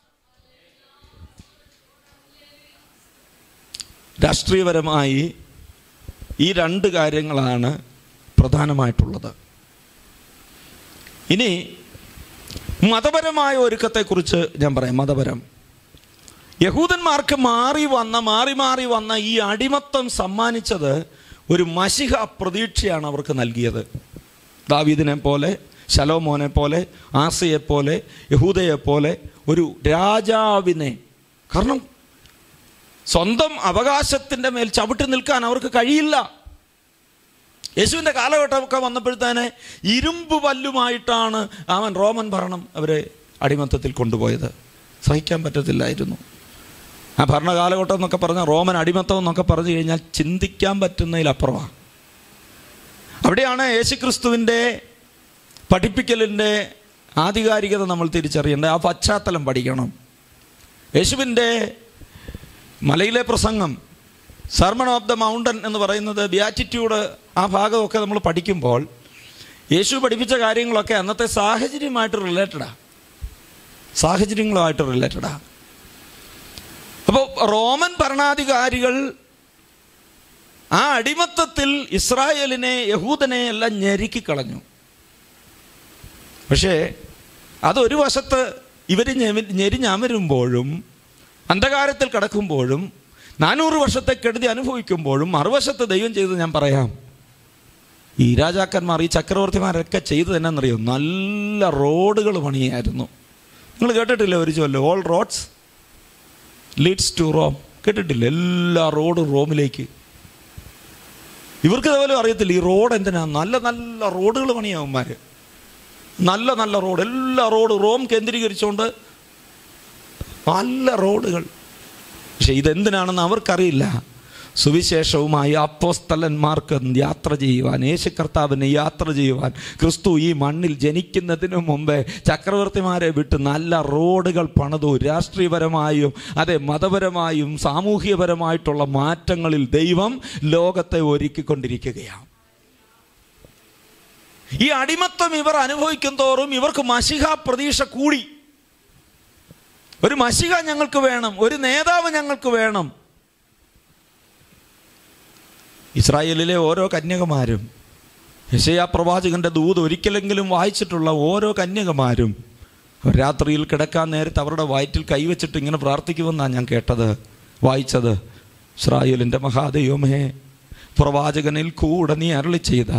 രാഷ്ട്രീയപരമായി ഈ രണ്ട് കാര്യങ്ങളാണ് പ്രധാനമായിട്ടുള്ളത് ഇനി മതപരമായ ഒരുക്കത്തെക്കുറിച്ച് ഞാൻ പറയാം മതപരം യഹൂദന്മാർക്ക് മാറി വന്ന മാറി മാറി വന്ന ഈ അടിമത്തം സമ്മാനിച്ചത് ഒരു മഷിഹ പ്രതീക്ഷയാണ് അവർക്ക് നൽകിയത് ദാവീദിനെ പോലെ ശലോമോനെ പോലെ ആസയെ പോലെ യഹൂദയെ പോലെ ഒരു രാജാവിനെ കാരണം സ്വന്തം അവകാശത്തിൻ്റെ മേൽ ചവിട്ടി നിൽക്കാൻ അവർക്ക് കഴിയില്ല യേശുവിൻ്റെ കാലഘട്ടമൊക്കെ വന്നപ്പോഴത്തേനെ ഇരുമ്പ് പല്ലുമായിട്ടാണ് അവൻ റോമൻ ഭരണം അവരെ അടിമത്തത്തിൽ കൊണ്ടുപോയത് സഹിക്കാൻ പറ്റത്തില്ലായിരുന്നു ആ ഭരണകാലഘട്ടം എന്നൊക്കെ പറഞ്ഞാൽ റോമൻ അടിമത്തം എന്നൊക്കെ പറഞ്ഞു കഴിഞ്ഞാൽ ചിന്തിക്കാൻ പറ്റുന്നതിലപ്പുറമാണ് അവിടെയാണ് യേശുക്രിസ്തുവിൻ്റെ പഠിപ്പിക്കലിൻ്റെ ആധികാരികത നമ്മൾ തിരിച്ചറിയേണ്ടത് ആ പശ്ചാത്തലം പഠിക്കണം യേശുവിൻ്റെ മലയിലെ പ്രസംഗം സർമൺ ഓഫ് ദ മൗണ്ടൻ എന്ന് പറയുന്നത് ബിയാറ്റിറ്റ്യൂഡ് ആ ഭാഗമൊക്കെ നമ്മൾ പഠിക്കുമ്പോൾ യേശു പഠിപ്പിച്ച കാര്യങ്ങളൊക്കെ അന്നത്തെ സാഹചര്യമായിട്ട് റിലേറ്റഡാ സാഹചര്യങ്ങളുമായിട്ട് റിലേറ്റഡാ അപ്പോൾ റോമൻ ഭരണാധികാരികൾ ആ അടിമത്തത്തിൽ ഇസ്രായേലിനെ യഹൂദനെ എല്ലാം ഞെരുക്കിക്കളഞ്ഞു പക്ഷേ അതൊരു വശത്ത് ഇവർ ഞെരിഞ്ഞമരുമ്പോഴും അന്ധകാരത്തിൽ കിടക്കുമ്പോഴും നാനൂറ് വർഷത്തെ കെടുതി അനുഭവിക്കുമ്പോഴും മറുവശത്ത് ദൈവം ചെയ്തത് ഞാൻ പറയാം ഈ രാജാക്കന്മാർ ഈ ചക്രവർത്തിമാരൊക്കെ ചെയ്തത് എന്നാണെന്നറിയോ നല്ല റോഡുകൾ പണിയായിരുന്നു നിങ്ങൾ കേട്ടിട്ടില്ലേ ഒരു ചൊല്ല് all roads leads to Rome കേട്ടിട്ടില്ല എല്ലാ റോഡും റോമിലേക്ക് ഇവർക്ക് ഇതുപോലും അറിയത്തില്ല ഈ റോഡ് എന്തിനാ നല്ല നല്ല റോഡുകൾ പണിയാവന്മാർ നല്ല നല്ല റോഡ് എല്ലാ റോഡ് റോം കേന്ദ്രീകരിച്ചുകൊണ്ട് നല്ല റോഡുകൾ പക്ഷെ ഇതെന്തിനാണെന്ന് അവർക്കറിയില്ല സുവിശേഷവുമായി അപ്പോസ്തലന്മാർക്ക് യാത്ര ചെയ്യുവാൻ യേശു കർത്താവിന് യാത്ര ചെയ്യുവാൻ ക്രിസ്തു ഈ മണ്ണിൽ ജനിക്കുന്നതിന് മുമ്പേ ചക്രവർത്തിമാരെ വിട്ട് നല്ല റോഡുകൾ പണിതു രാഷ്ട്രീയപരമായും അതെ മതപരമായും സാമൂഹികപരമായിട്ടുള്ള മാറ്റങ്ങളിൽ ദൈവം ലോകത്തെ ഒരുക്കിക്കൊണ്ടിരിക്കുകയാണ് ഈ അടിമത്വം ഇവർ അനുഭവിക്കും തോറും ഇവർക്ക് മഷിഹ പ്രതീക്ഷ കൂടി ഒരു മഷിക ഞങ്ങൾക്ക് വേണം ഒരു നേതാവ് ഞങ്ങൾക്ക് വേണം ഇസ്രായേലിലെ ഓരോ കന്യകമാരും യശയാ പ്രവാചകന്റെ ദൂത് ഒരിക്കലെങ്കിലും വായിച്ചിട്ടുള്ള ഓരോ കന്യകമാരും അവർ രാത്രിയിൽ കിടക്കാൻ നേരത്ത് അവരുടെ വയറ്റിൽ കൈവച്ചിട്ട് ഇങ്ങനെ പ്രാർത്ഥിക്കുമെന്നാണ് ഞാൻ കേട്ടത് വായിച്ചത് ഇസ്രായേലിൻ്റെ മഹാദൈവമേ പ്രവാചകനിൽ കൂടെ നീ അരളി ചെയ്ത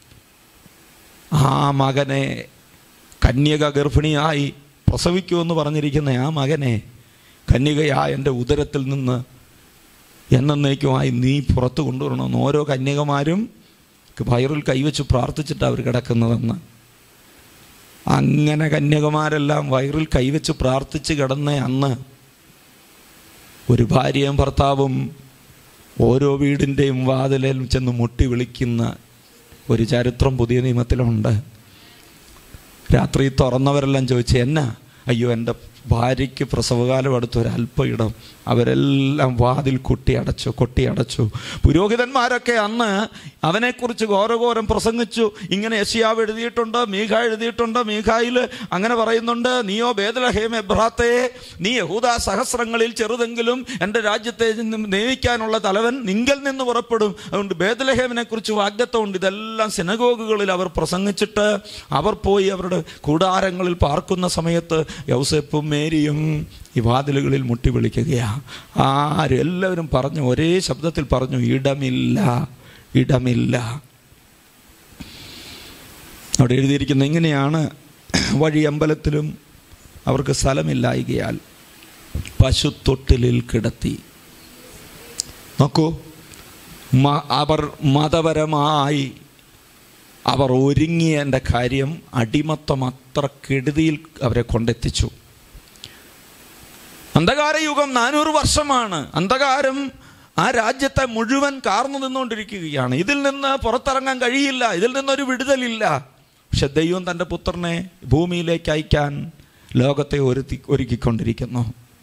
ആ മകനെ കന്യക ഗർഭിണിയായി പ്രസവിക്കുമെന്ന് പറഞ്ഞിരിക്കുന്ന ആ മകനെ കന്യകയായ എൻ്റെ ഉദരത്തിൽ നിന്ന് എന്നേക്കുമായി നീ പുറത്തു കൊണ്ടുവരണമെന്ന് ഓരോ കന്യകമാരും വയറിൽ കൈവച്ച് പ്രാർത്ഥിച്ചിട്ട് അവർ കിടക്കുന്നതെന്ന് അങ്ങനെ കന്യകമാരെല്ലാം വയറിൽ കൈവച്ച് പ്രാർത്ഥിച്ച് കിടന്ന അന്ന് ഒരു ഭാര്യയും ഭർത്താവും ഓരോ വീടിൻ്റെയും വാതിലിൽ ചെന്ന് മുട്ടി വിളിക്കുന്ന ഒരു ചരിത്രം പുതിയ നിയമത്തിലുണ്ട് രാത്രി തുറന്നവരെല്ലാം ചോദിച്ചു എന്നാ അയ്യോ എൻ്റെ ഭാര്യയ്ക്ക് പ്രസവകാലം അടുത്ത് ഒരു അല്പ ഇടം അവരെല്ലാം വാതിൽ കൊട്ടി അടച്ചു കൊട്ടി അടച്ചു പുരോഹിതന്മാരൊക്കെ അന്ന് അവനെക്കുറിച്ച് ഘോരഘോരം പ്രസംഗിച്ചു ഇങ്ങനെ യശിയാവ് എഴുതിയിട്ടുണ്ട് മീഖ എഴുതിയിട്ടുണ്ട് മീഖായിൽ അങ്ങനെ പറയുന്നുണ്ട് നീയോ ബേദലഹേം എബ്രാത്തെ നീ യഹൂദ സഹസ്രങ്ങളിൽ ചെറുതെങ്കിലും എൻ്റെ രാജ്യത്തെ നിയമിക്കാനുള്ള തലവൻ നിങ്കൽ നിന്ന് പുറപ്പെടും അതുകൊണ്ട് ബേദലഹേമിനെ കുറിച്ച് വാഗ്ദത്വമുണ്ട് ഇതെല്ലാം സിനഗോഗുകളിൽ അവർ പ്രസംഗിച്ചിട്ട് അവർ പോയി അവരുടെ കൂടാരങ്ങളിൽ പാർക്കുന്ന സമയത്ത് യൗസെപ്പും മേരിയും ഈ വാതിലുകളിൽ മുട്ടി വിളിക്കുകയാണ് ആരും എല്ലാവരും പറഞ്ഞു ഒരേ ശബ്ദത്തിൽ പറഞ്ഞു ഇടമില്ല ഇടമില്ല അവിടെ എഴുതിയിരിക്കുന്ന ഇങ്ങനെയാണ് വഴി അമ്പലത്തിലും അവർക്ക് സ്ഥലമില്ലായികയാൽ പശുത്തൊട്ടിലിൽ കിടത്തി നോക്കൂ മ- അവർ മതപരമായി അവർ ഒരുങ്ങിയതിൻ്റെ കാര്യം അടിമത്തം അത്ര കെടുതിയിൽ അവരെ കൊണ്ടെത്തിച്ചു അന്ധകാരയുഗം നാനൂറ് വർഷമാണ് അന്ധകാരം ആ രാജ്യത്തെ മുഴുവൻ കാർന്നു നിന്നുകൊണ്ടിരിക്കുകയാണ് ഇതിൽ നിന്ന് പുറത്തിറങ്ങാൻ കഴിയില്ല ഇതിൽ നിന്നൊരു വിടുതലില്ല പക്ഷെ ദൈവം തൻ്റെ പുത്രനെ ഭൂമിയിലേക്ക് അയക്കാൻ ലോകത്തെ ഒരുത്തി ഒരുക്കിക്കൊണ്ടിരിക്കുന്നു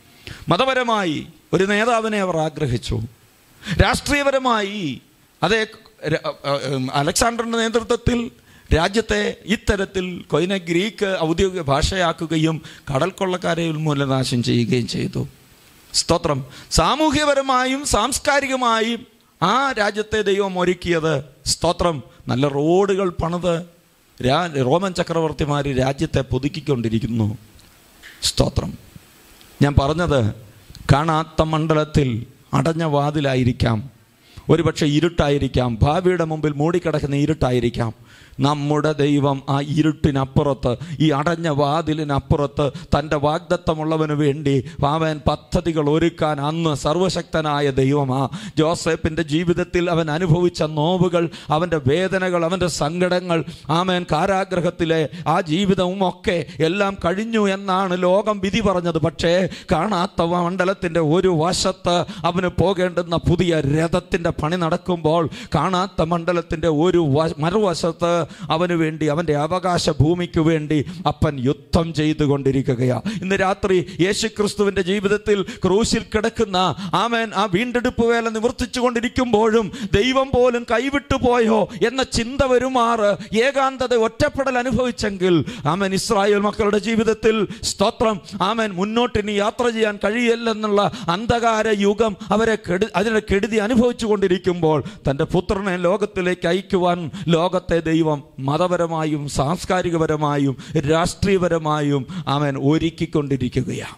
മതപരമായി ഒരു നേതാവിനെ അവർ ആഗ്രഹിച്ചു രാഷ്ട്രീയപരമായി അതേ ര- ഉം, അലക്സാണ്ടറിന്റെ നേതൃത്വത്തിൽ രാജ്യത്തെ ഇത്തരത്തിൽ കൊയിനെ ഗ്രീക്ക് ഔദ്യോഗിക ഭാഷയാക്കുകയും കടൽ കൊള്ളക്കാരെ ഉന്മൂലനാശം ചെയ്യുകയും ചെയ്തു സ്തോത്രം സാമൂഹ്യപരമായും സാംസ്കാരികമായും ആ രാജ്യത്തെ ദൈവം ഒരുക്കിയത് സ്തോത്രം നല്ല റോഡുകൾ പണിത് രാ റോമൻ ചക്രവർത്തിമാർ രാജ്യത്തെ പുതുക്കിക്കൊണ്ടിരിക്കുന്നു സ്തോത്രം ഞാൻ പറഞ്ഞത് കാണാത്ത മണ്ഡലത്തിൽ അടഞ്ഞ വാതിലായിരിക്കാം ഒരുപക്ഷെ ഇരുട്ടായിരിക്കാം ഭാവിയുടെ മുമ്പിൽ മൂടിക്കിടക്കുന്ന ഇരുട്ടായിരിക്കാം നമ്മുടെ ദൈവം ആ ഇരുട്ടിനപ്പുറത്ത് ഈ അടഞ്ഞ വാതിലിനപ്പുറത്ത് തൻ്റെ വാഗ്ദത്തമുള്ളവന് വേണ്ടി അവൻ പദ്ധതികൾ ഒരുക്കാൻ അന്ന് സർവശക്തനായ ദൈവമാ ജോസഫിൻ്റെ ജീവിതത്തിൽ അവൻ അനുഭവിച്ച നോവുകൾ അവൻ്റെ വേദനകൾ അവൻ്റെ സങ്കടങ്ങൾ ആമേൻ കാരാഗ്രഹത്തിലെ ആ ജീവിതവും ഒക്കെ എല്ലാം കഴിഞ്ഞു എന്നാണ് ലോകം വിധി പറഞ്ഞത് പക്ഷേ കാണാത്ത മണ്ഡലത്തിൻ്റെ ഒരു വശത്ത് അവന് പോകേണ്ടുന്ന പുതിയ രഥത്തിൻ്റെ പണി നടക്കുമ്പോൾ കാണാത്ത മണ്ഡലത്തിൻ്റെ ഒരു വ- മറുവശത്ത് അവന് വേണ്ടി അവൻ്റെ അവകാശ ഭൂമിക്ക് വേണ്ടി അപ്പൻ യുദ്ധം ചെയ്തുകൊണ്ടിരിക്കുകയാ ഇന്ന് രാത്രി യേശു ക്രിസ്തുവിൻ്റെ ജീവിതത്തിൽ ക്രൂശിൽ കിടക്കുന്ന ആമേൻ ആ വീണ്ടെടുപ്പ് വേല നിവർത്തിച്ചു കൊണ്ടിരിക്കുമ്പോഴും ദൈവം പോലും കൈവിട്ടു പോയോ എന്ന ചിന്ത വരുമാറ് ഏകാന്തത ഒറ്റപ്പെടൽ അനുഭവിച്ചെങ്കിൽ ആമൻ ഇസ്രായേൽ മക്കളുടെ ജീവിതത്തിൽ സ്തോത്രം ആമൻ മുന്നോട്ട് ഇനി യാത്ര ചെയ്യാൻ കഴിയില്ലെന്നുള്ള അന്ധകാര യുഗം അവരെ കെടു അതിനെ കെടുതി അനുഭവിച്ചു കൊണ്ടിരിക്കുമ്പോൾ തൻ്റെ പുത്രനെ ലോകത്തിലേക്ക് അയക്കുവാൻ ലോകത്തെ ദൈവം മതപരമായും സാംസ്കാരികപരമായും രാഷ്ട്രീയപരമായും അവൻ ഒരുക്കിക്കൊണ്ടിരിക്കുകയാണ്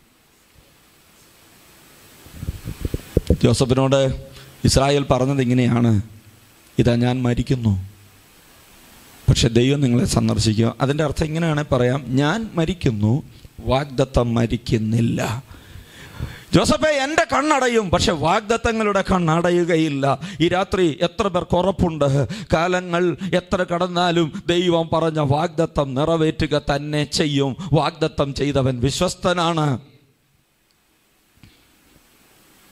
ജോസഫിനോട് ഇസ്രായേൽ പറഞ്ഞത് ഇങ്ങനെയാണ് ഇതാ ഞാൻ മരിക്കുന്നു പക്ഷെ ദൈവം നിങ്ങളെ സന്ദർശിക്കുക അതിൻ്റെ അർത്ഥം ഇങ്ങനെയാണ് പറയാം ഞാൻ മരിക്കുന്നു വാഗ്ദത്തം മരിക്കുന്നില്ല ജോസഫെ എൻ്റെ കണ്ണടയും പക്ഷെ വാഗ്ദത്തങ്ങളുടെ കണ്ണടയുകയില്ല ഈ രാത്രി എത്ര പേർക്ക് ഉറപ്പുണ്ട് കാലങ്ങൾ എത്ര കടന്നാലും ദൈവം പറഞ്ഞ വാഗ്ദത്തം നിറവേറ്റുക തന്നെ ചെയ്യും വാഗ്ദത്തം ചെയ്തവൻ വിശ്വസ്തനാണ്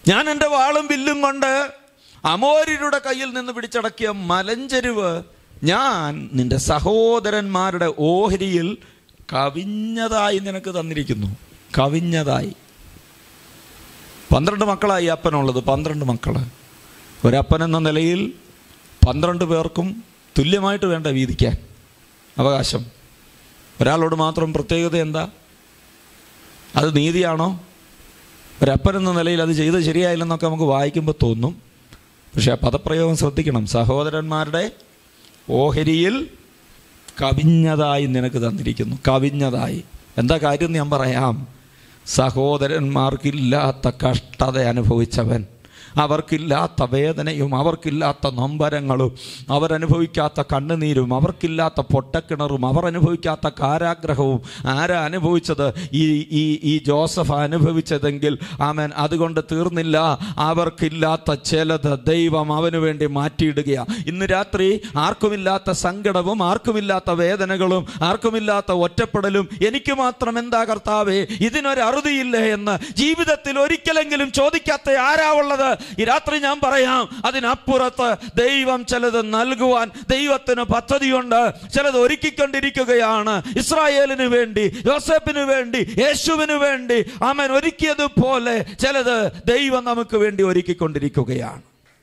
ഞാൻ എൻ്റെ വാളും വില്ലും കൊണ്ട് അമോര്യരുടെ കയ്യിൽ നിന്ന് പിടിച്ചടക്കിയ മലഞ്ചെരുവ് ഞാൻ നിന്റെ സഹോദരന്മാരുടെ ഓഹരിയിൽ കവിഞ്ഞതായി നിനക്ക് തന്നിരിക്കുന്നു കവിഞ്ഞതായി പന്ത്രണ്ട് മക്കളായി അപ്പനുള്ളത് പന്ത്രണ്ട് മക്കള് ഒരപ്പൻ എന്ന നിലയിൽ പന്ത്രണ്ട് പേർക്കും തുല്യമായിട്ട് വേണ്ട വീതിക്കാൻ അവകാശം ഒരാളോട് മാത്രം പ്രത്യേകത എന്താ അത് നീതിയാണോ ഒരപ്പൻ എന്ന നിലയിൽ അത് ചെയ്ത് ശരിയായില്ലെന്നൊക്കെ നമുക്ക് വായിക്കുമ്പോൾ തോന്നും പക്ഷെ ആ പദപ്രയോഗം ശ്രദ്ധിക്കണം സഹോദരന്മാരുടെ ഓഹരിയിൽ കവിഞ്ഞതായി നിനക്ക് തന്നിരിക്കുന്നു കവിഞ്ഞതായി എന്താ കാര്യം എന്ന് ഞാൻ പറയാം സഹോദരന്മാർക്കില്ലാത്ത കഷ്ടത അനുഭവിച്ചവൻ അവർക്കില്ലാത്ത വേദനയും അവർക്കില്ലാത്ത നൊമ്പരങ്ങളും അവരനുഭവിക്കാത്ത കണ്ണുനീരും അവർക്കില്ലാത്ത പൊട്ടക്കിണറും അവർ അനുഭവിക്കാത്ത കാരാഗ്രഹവും ആരാ അനുഭവിച്ചത് ഈ ഈ ഈ ജോസഫ് അനുഭവിച്ചതെങ്കിൽ ആമൻ അതുകൊണ്ട് തീർന്നില്ല അവർക്കില്ലാത്ത ചിലത് ദൈവം അവന് വേണ്ടി മാറ്റിയിടുകയാണ് ഇന്ന് രാത്രി ആർക്കുമില്ലാത്ത സങ്കടവും ആർക്കുമില്ലാത്ത വേദനകളും ആർക്കുമില്ലാത്ത ഒറ്റപ്പെടലും എനിക്ക് മാത്രം എന്താ കർത്താവേ ഇതിനൊരു അറുതിയില്ലേ എന്ന് ജീവിതത്തിൽ ഒരിക്കലെങ്കിലും ചോദിക്കാത്ത ആരാ ഉള്ളത് ഈ രാത്രി ഞാൻ പറയാം അതിനപ്പുറത്ത് ദൈവം ചിലത് നൽകുവാൻ ദൈവത്തിന് പദ്ധതിയുണ്ട് ചിലത് ഒരുക്കിക്കൊണ്ടിരിക്കുകയാണ് ഇസ്രായേലിന് വേണ്ടി യോസഫിന് വേണ്ടി യേശുവിന് വേണ്ടി അവൻ ഒരുക്കിയതുപോലെ ചിലത് ദൈവം നമുക്ക് വേണ്ടി ഒരുക്കിക്കൊണ്ടിരിക്കുകയാണ്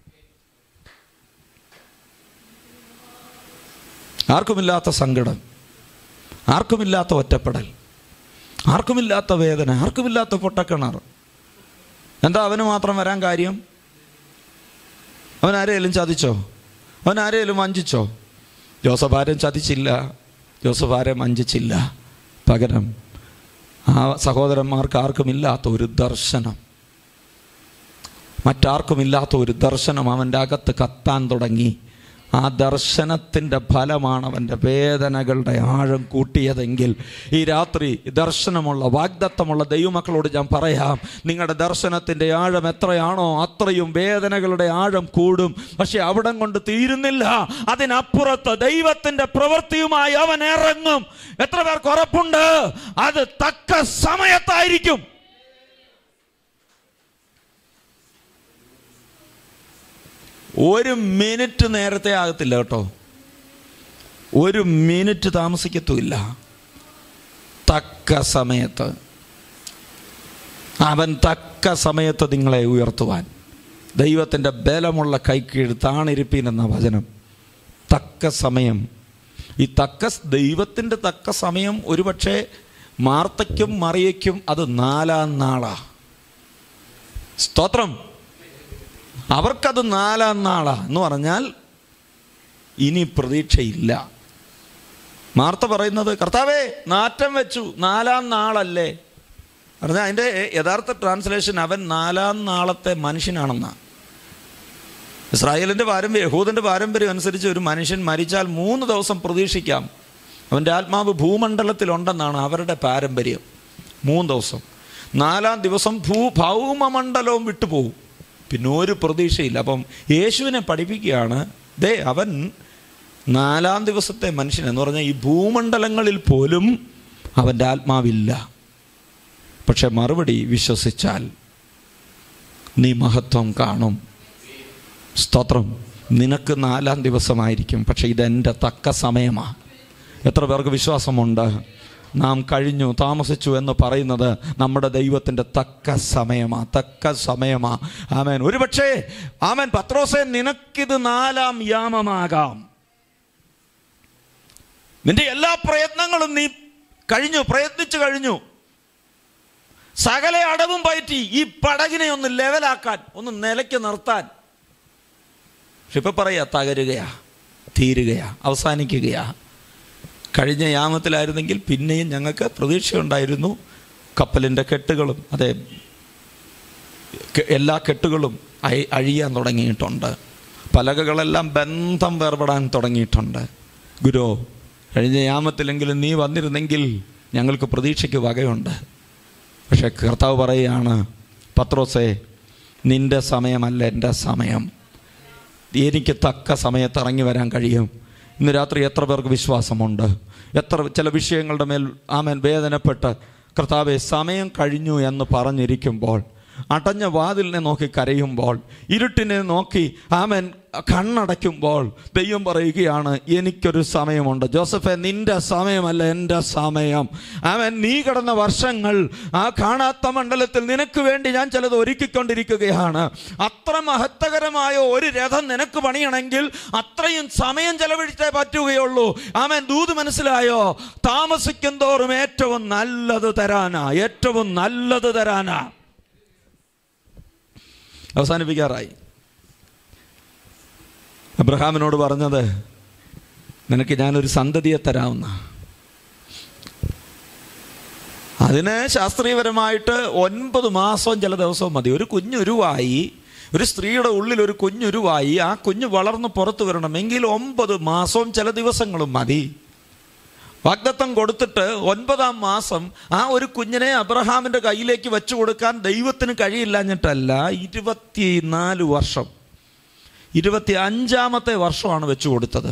ആർക്കുമില്ലാത്ത സങ്കടം ആർക്കുമില്ലാത്ത ഒറ്റപ്പെടൽ ആർക്കുമില്ലാത്ത വേദന ആർക്കുമില്ലാത്ത പൊട്ടക്കിണർ എന്താ അവന് മാത്രം വരാൻ കാര്യം അവൻ ആരെയും ചതിച്ചോ അവൻ ആരെയും വഞ്ചിച്ചോ ജോസഫ് ആരെയും ചതിച്ചില്ല ജോസഫ് ആരെയും വഞ്ചിച്ചില്ല പകരം ആ സഹോദരന്മാർക്ക് ആർക്കുമില്ലാത്ത ഒരു ദർശനം മറ്റാർക്കുമില്ലാത്ത ഒരു ദർശനം അവൻ്റെ അകത്ത് കത്താൻ തുടങ്ങി ആ ദർശനത്തിൻ്റെ ഫലമാണ് അവൻ്റെ വേദനകളുടെ ആഴം കൂട്ടിയതെങ്കിൽ ഈ രാത്രി ദർശനമുള്ള വാഗ്ദത്തമുള്ള ദൈവമക്കളോട് ഞാൻ പറയാം നിങ്ങളുടെ ദർശനത്തിൻ്റെ ആഴം എത്രയാണോ അത്രയും വേദനകളുടെ ആഴം കൂടും പക്ഷെ അവിടം കൊണ്ട് തീരുന്നില്ല അതിനപ്പുറത്ത് ദൈവത്തിൻ്റെ പ്രവൃത്തിയുമായി അവൻ ഇറങ്ങും എത്ര പേർക്ക് ഉറപ്പുണ്ട് അത് തക്ക സമയത്തായിരിക്കും ഒരു മിനിറ്റ് നേരത്തെ ആകത്തില്ല കേട്ടോ ഒരു മിനിറ്റ് താമസിക്കത്തുമില്ല തക്ക സമയത്ത് അവൻ തക്ക സമയത്ത് നിങ്ങളെ ഉയർത്തുവാൻ ദൈവത്തിൻ്റെ ബലമുള്ള കൈക്കീഴ് താണിരിപ്പീൻ എന്ന വചനം തക്ക സമയം ഈ തക്ക ദൈവത്തിൻ്റെ തക്ക സമയം ഒരുപക്ഷെ മാർത്തയ്ക്കും മറിയയ്ക്കും അത് നാലാം നാളാ സ്തോത്രം അവർക്കത് നാലാം നാളാ എന്ന് പറഞ്ഞാൽ ഇനി പ്രതീക്ഷയില്ല മാർത്ത പറയുന്നത് കർത്താവേ നാറ്റം വെച്ചു നാലാം നാളല്ലേ പറഞ്ഞാൽ അതിൻ്റെ യഥാർത്ഥ ട്രാൻസ്ലേഷൻ അവൻ നാലാം നാളത്തെ മനുഷ്യനാണെന്നാ ഇസ്രായേലിൻ്റെ പാരമ്പര്യം യഹൂദൻ്റെ പാരമ്പര്യം അനുസരിച്ച് ഒരു മനുഷ്യൻ മരിച്ചാൽ മൂന്ന് ദിവസം പ്രതീക്ഷിക്കാം അവൻ്റെ ആത്മാവ് ഭൂമണ്ഡലത്തിലുണ്ടെന്നാണ് അവരുടെ പാരമ്പര്യം മൂന്ന് ദിവസം നാലാം ദിവസം ഭൂ ഭൗമമണ്ഡലവും വിട്ടുപോകും പിന്നെ ഒരു പ്രതീക്ഷയില്ല അപ്പം യേശുവിനെ പഠിപ്പിക്കുകയാണ് ദേ അവൻ നാലാം ദിവസത്തെ മനുഷ്യൻ എന്ന് പറഞ്ഞാൽ ഈ ഭൂമണ്ഡലങ്ങളിൽ പോലും അവൻ്റെ ആത്മാവില്ല പക്ഷെ മറുപടി വിശ്വസിച്ചാൽ നീ മഹത്വം കാണും സ്തോത്രം നിനക്ക് നാലാം ദിവസമായിരിക്കും പക്ഷെ ഇതെൻ്റെ തക്ക സമയമാണ് എത്ര പേർക്ക് വിശ്വാസമുണ്ട് നാം കഴിഞ്ഞു താമസിച്ചു എന്ന് പറയുന്നത് നമ്മുടെ ദൈവത്തിൻ്റെ തക്ക സമയമാ തക്ക സമയമാ ആമേൻ ഒരുപക്ഷേ ആമേൻ പത്രോസെ നിനക്കിത് നാലാം യാമമാകാം നിന്റെ എല്ലാ പ്രയത്നങ്ങളും നീ കഴിഞ്ഞു പ്രയത്നിച്ചു കഴിഞ്ഞു സകല അടവും പയറ്റി ഈ പടകിനെ ഒന്ന് ലെവലാക്കാൻ ഒന്ന് നിലയ്ക്ക് നിർത്താൻ പക്ഷെ ഇപ്പൊ പറയാ തകരുകയാ തീരുകയാ അവസാനിക്കുകയാ കഴിഞ്ഞ യാമത്തിലായിരുന്നെങ്കിൽ പിന്നെയും ഞങ്ങൾക്ക് പ്രതീക്ഷയുണ്ടായിരുന്നു കപ്പലിൻ്റെ കെട്ടുകളും അതെ കെ- എല്ലാ കെട്ടുകളും അയ- അഴിയാൻ തുടങ്ങിയിട്ടുണ്ട് പലകകളെല്ലാം ബന്ധം വേർപെടാൻ തുടങ്ങിയിട്ടുണ്ട് ഗുരു കഴിഞ്ഞ യാമത്തിലെങ്കിലും നീ വന്നിരുന്നെങ്കിൽ ഞങ്ങൾക്ക് പ്രതീക്ഷയ്ക്ക് വകയുണ്ട് പക്ഷെ കർത്താവ് പറയുകയാണ് പത്രോസേ നിന്റെ സമയമല്ല എൻ്റെ സമയം എനിക്ക് തക്ക സമയത്ത് ഇറങ്ങി വരാൻ കഴിയും ഇന്ന് രാത്രി എത്ര പേർക്ക് വിശ്വാസമുണ്ട് എത്ര ചില വിഷയങ്ങളുടെ മേൽ ആമേൻ വേദനപ്പെട്ട് കർത്താവെ സമയം കഴിഞ്ഞു എന്ന് പറഞ്ഞിരിക്കുമ്പോൾ അടഞ്ഞ വാതിലിനെ നോക്കി കരയുമ്പോൾ ഇരുട്ടിനെ നോക്കി ആമൻ കണ്ണടയ്ക്കുമ്പോൾ ദൈവം പറയുകയാണ് എനിക്കൊരു സമയമുണ്ട് ജോസഫെ നിന്റെ സമയമല്ല എൻ്റെ സമയം ആമൻ നീ കിടന്ന വർഷങ്ങൾ ആ കാണാത്ത മണ്ഡലത്തിൽ നിനക്ക് വേണ്ടി ഞാൻ ചിലത് ഒരുക്കിക്കൊണ്ടിരിക്കുകയാണ് അത്ര മഹത്തകരമായ ഒരു രഥം നിനക്ക് പണിയണമെങ്കിൽ അത്രയും സമയം ചെലവഴിച്ചേ പറ്റുകയുള്ളൂ ആമൻ ദൂത് മനസ്സിലായോ താമസിക്കും തോറും ഏറ്റവും നല്ലത് തരാനാ ഏറ്റവും നല്ലത് തരാനാ അവസാനിപ്പിക്കാറായി അബ്രഹാമിനോട് പറഞ്ഞത് നിനക്ക് ഞാനൊരു സന്തതിയെ തരാവുന്ന അതിന് ശാസ്ത്രീയപരമായിട്ട് ഒൻപത് മാസവും ചില ദിവസവും മതി ഒരു കുഞ്ഞുരുവായി ഒരു സ്ത്രീയുടെ ഉള്ളിൽ ഒരു കുഞ്ഞുരുവായി ആ കുഞ്ഞ് വളർന്ന് പുറത്തു വരണമെങ്കിൽ ഒമ്പത് മാസവും ചില ദിവസങ്ങളും മതി വാഗ്ദത്തം കൊടുത്തിട്ട് ഒൻപതാം മാസം ആ ഒരു കുഞ്ഞിനെ അബ്രഹാമിന്റെ കയ്യിലേക്ക് വെച്ചു കൊടുക്കാൻ ദൈവത്തിന് കഴിയില്ലാഞ്ഞിട്ടല്ല ഇരുപത്തിനാല് വർഷം ഇരുപത്തി അഞ്ചാമത്തെ വർഷമാണ് വെച്ചു കൊടുത്തത്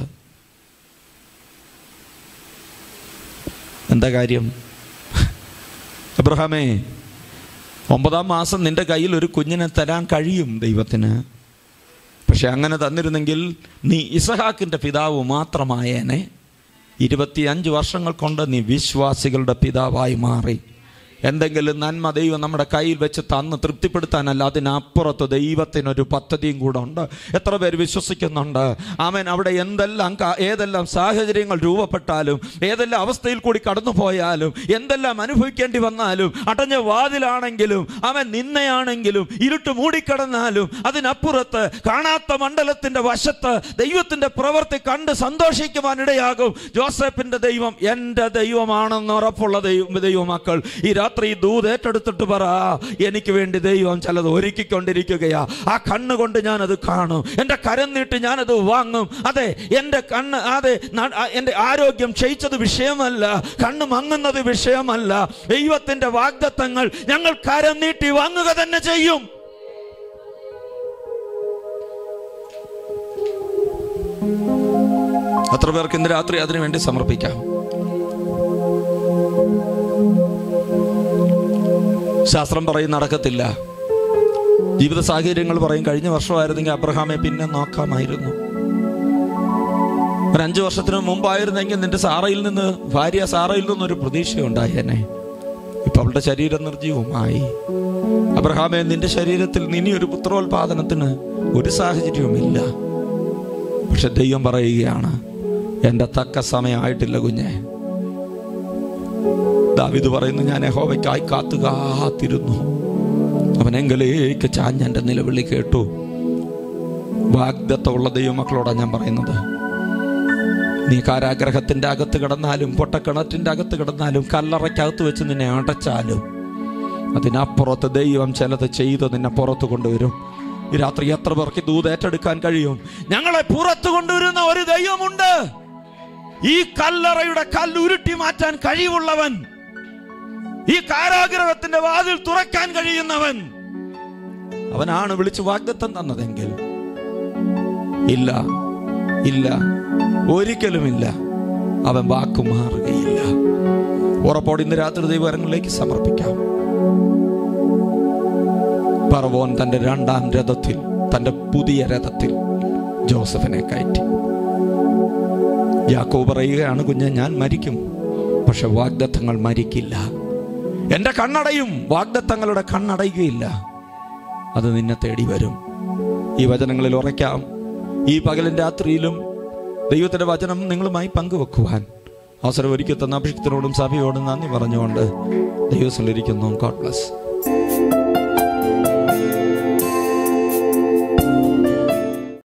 എന്താ കാര്യം അബ്രഹാമേ ഒമ്പതാം മാസം നിന്റെ കയ്യിൽ ഒരു കുഞ്ഞിനെ തരാൻ കഴിയും ദൈവത്തിന് പക്ഷെ അങ്ങനെ തന്നിരുന്നെങ്കിൽ നീ ഇസഹാക്കിന്റെ പിതാവ് മാത്രമായേനെ ഇരുപത്തിയഞ്ച് വർഷങ്ങൾ കൊണ്ട് നീ വിശ്വാസികളുടെ പിതാവായി മാറി എന്തെങ്കിലും നന്മ ദൈവം നമ്മുടെ കയ്യിൽ വെച്ച് തന്ന് തൃപ്തിപ്പെടുത്താനല്ല അതിനപ്പുറത്ത് ദൈവത്തിനൊരു പദ്ധതിയും കൂടെ ഉണ്ട് എത്ര പേര് വിശ്വസിക്കുന്നുണ്ട് ആമൻ അവിടെ എന്തെല്ലാം കാ- ഏതെല്ലാം സാഹചര്യങ്ങൾ രൂപപ്പെട്ടാലും ഏതെല്ലാം അവസ്ഥയിൽ കൂടി കടന്നു പോയാലും എന്തെല്ലാം അനുഭവിക്കേണ്ടി വന്നാലും അടഞ്ഞ വാതിലാണെങ്കിലും അവൻ നിന്നയാണെങ്കിലും ഇരുട്ട് മൂടിക്കിടന്നാലും അതിനപ്പുറത്ത് കാണാത്ത മണ്ഡലത്തിന്റെ വശത്ത് ദൈവത്തിന്റെ പ്രവൃത്തി കണ്ട് സന്തോഷിക്കുവാൻ ഇടയാകും ജോസഫിന്റെ ദൈവം എൻ്റെ ദൈവമാണെന്ന് ഉറപ്പുള്ള ദൈവം ദൈവമക്കൾ ഈ രാത്രി ദൂത് ഏറ്റെടുത്തിട്ട് പറ എനിക്ക് വേണ്ടി ദൈവം ചിലത് ഒരുക്കിക്കൊണ്ടിരിക്കുകയാ ആ കണ്ണുകൊണ്ട് ഞാനത് കാണും എൻ്റെ കരം നീട്ടി ഞാനത് വാങ്ങും അതെ എൻ്റെ കണ്ണ് അതെ ന- ആ, എൻ്റെ ആരോഗ്യം ക്ഷയിച്ചത് വിഷയമല്ല കണ്ണ് മങ്ങുന്നത് വിഷയമല്ല ദൈവത്തിന്റെ വാഗ്ദത്തങ്ങൾ ഞങ്ങൾ കരം നീട്ടി വാങ്ങുക തന്നെ ചെയ്യും എത്ര പേർക്ക് ഇന്ന് രാത്രി അതിനു വേണ്ടി സമർപ്പിക്കാം ശാസ്ത്രം പറയും നടക്കത്തില്ല ജീവിത സാഹചര്യങ്ങൾ പറയും കഴിഞ്ഞ വർഷമായിരുന്നെങ്കിൽ അബ്രഹാമെ പിന്നെ നോക്കാമായിരുന്നു ഒരു അഞ്ചു വർഷത്തിന് മുമ്പായിരുന്നെങ്കിൽ നിന്റെ സാറയിൽ നിന്ന് ഭാര്യ സാറയിൽ നിന്നൊരു പ്രതീക്ഷ ഉണ്ടായേനെ ഇപ്പൊ അവളുടെ ശരീരം നിർജീവമായി അബ്രഹാമെ നിന്റെ ശരീരത്തിൽ ഇനി ഒരു പുത്രോത്പാദനത്തിന് ഒരു സാഹചര്യവുമില്ല പക്ഷെ ദൈവം പറയുകയാണ് എൻ്റെ തക്ക സമയമായിട്ടില്ല കുഞ്ഞെ ദാവിദ് പറയുന്നു ഞാൻ യഹോവയ്ക്കായി കാത്തു കാത്തിരുന്നു അവൻ എങ്കിലേക്ക് ചാഞ്ഞ എൻ്റെ നിലവിളി കേട്ടു വാഗ്ദത്തമുള്ള ദൈവമക്കളോടാണ് ഞാൻ പറയുന്നത് നീ കാരാഗ്രഹത്തിന്റെ അകത്ത് കിടന്നാലും പൊട്ടക്കിണറ്റിന്റെ അകത്ത് കിടന്നാലും കല്ലറയ്ക്കകത്ത് വെച്ച് നിന്നെ അടച്ചാലും അതിനപ്പുറത്ത് ദൈവം ചിലത് ചെയ്ത് നിന്നെ പുറത്തു കൊണ്ടുവരും ഈ രാത്രി എത്ര പേർക്ക് ദൂത് ഏറ്റെടുക്കാൻ കഴിയും ഞങ്ങളെ പുറത്തു കൊണ്ടുവരുന്ന ഒരു ദൈവമുണ്ട് ഈ കല്ലറയുടെ കല്ലുരുട്ടി മാറ്റാൻ കഴിവുള്ളവൻ ഈ കാരാഗ്രഹത്തിന്റെ വാതിൽ തുറക്കാൻ കഴിയുന്നവൻ അവനാണ് വിളിച്ച് വാഗ്ദത്തം തന്നതെങ്കിൽ ഇല്ല ഇല്ല ഒരിക്കലുമില്ല അവൻ വാക്കു മാറുകയില്ല ഉറപ്പോടെ ഇന്ന് രാത്രി ദൈവകരങ്ങളിലേക്ക് സമർപ്പിക്കാം പറവോൻ തന്റെ രണ്ടാം രഥത്തിൽ തന്റെ പുതിയ രഥത്തിൽ ജോസഫിനെ കയറ്റി യാക്കോ പറയുകയാണ് കുഞ്ഞെ ഞാൻ മരിക്കും പക്ഷെ വാഗ്ദത്തങ്ങൾ മരിക്കില്ല എന്റെ കണ്ണടയും വാഗ്ദത്തങ്ങളുടെ കണ്ണടയുകയില്ല അത് നിന്നെ തേടി വരും ഈ വചനങ്ങളിൽ ഉറയ്ക്കാം ഈ പകലും രാത്രിയിലും ദൈവത്തിന്റെ വചനം നിങ്ങളുമായി പങ്കുവെക്കുവാൻ അവസരം ഒരുക്കി തന്ന അഭിഷിക്തനോടും സഭയോടും നന്ദി പറഞ്ഞുകൊണ്ട് ദൈവത്തിലിരിക്കുന്നു ഗോഡ് ബ്ലസ്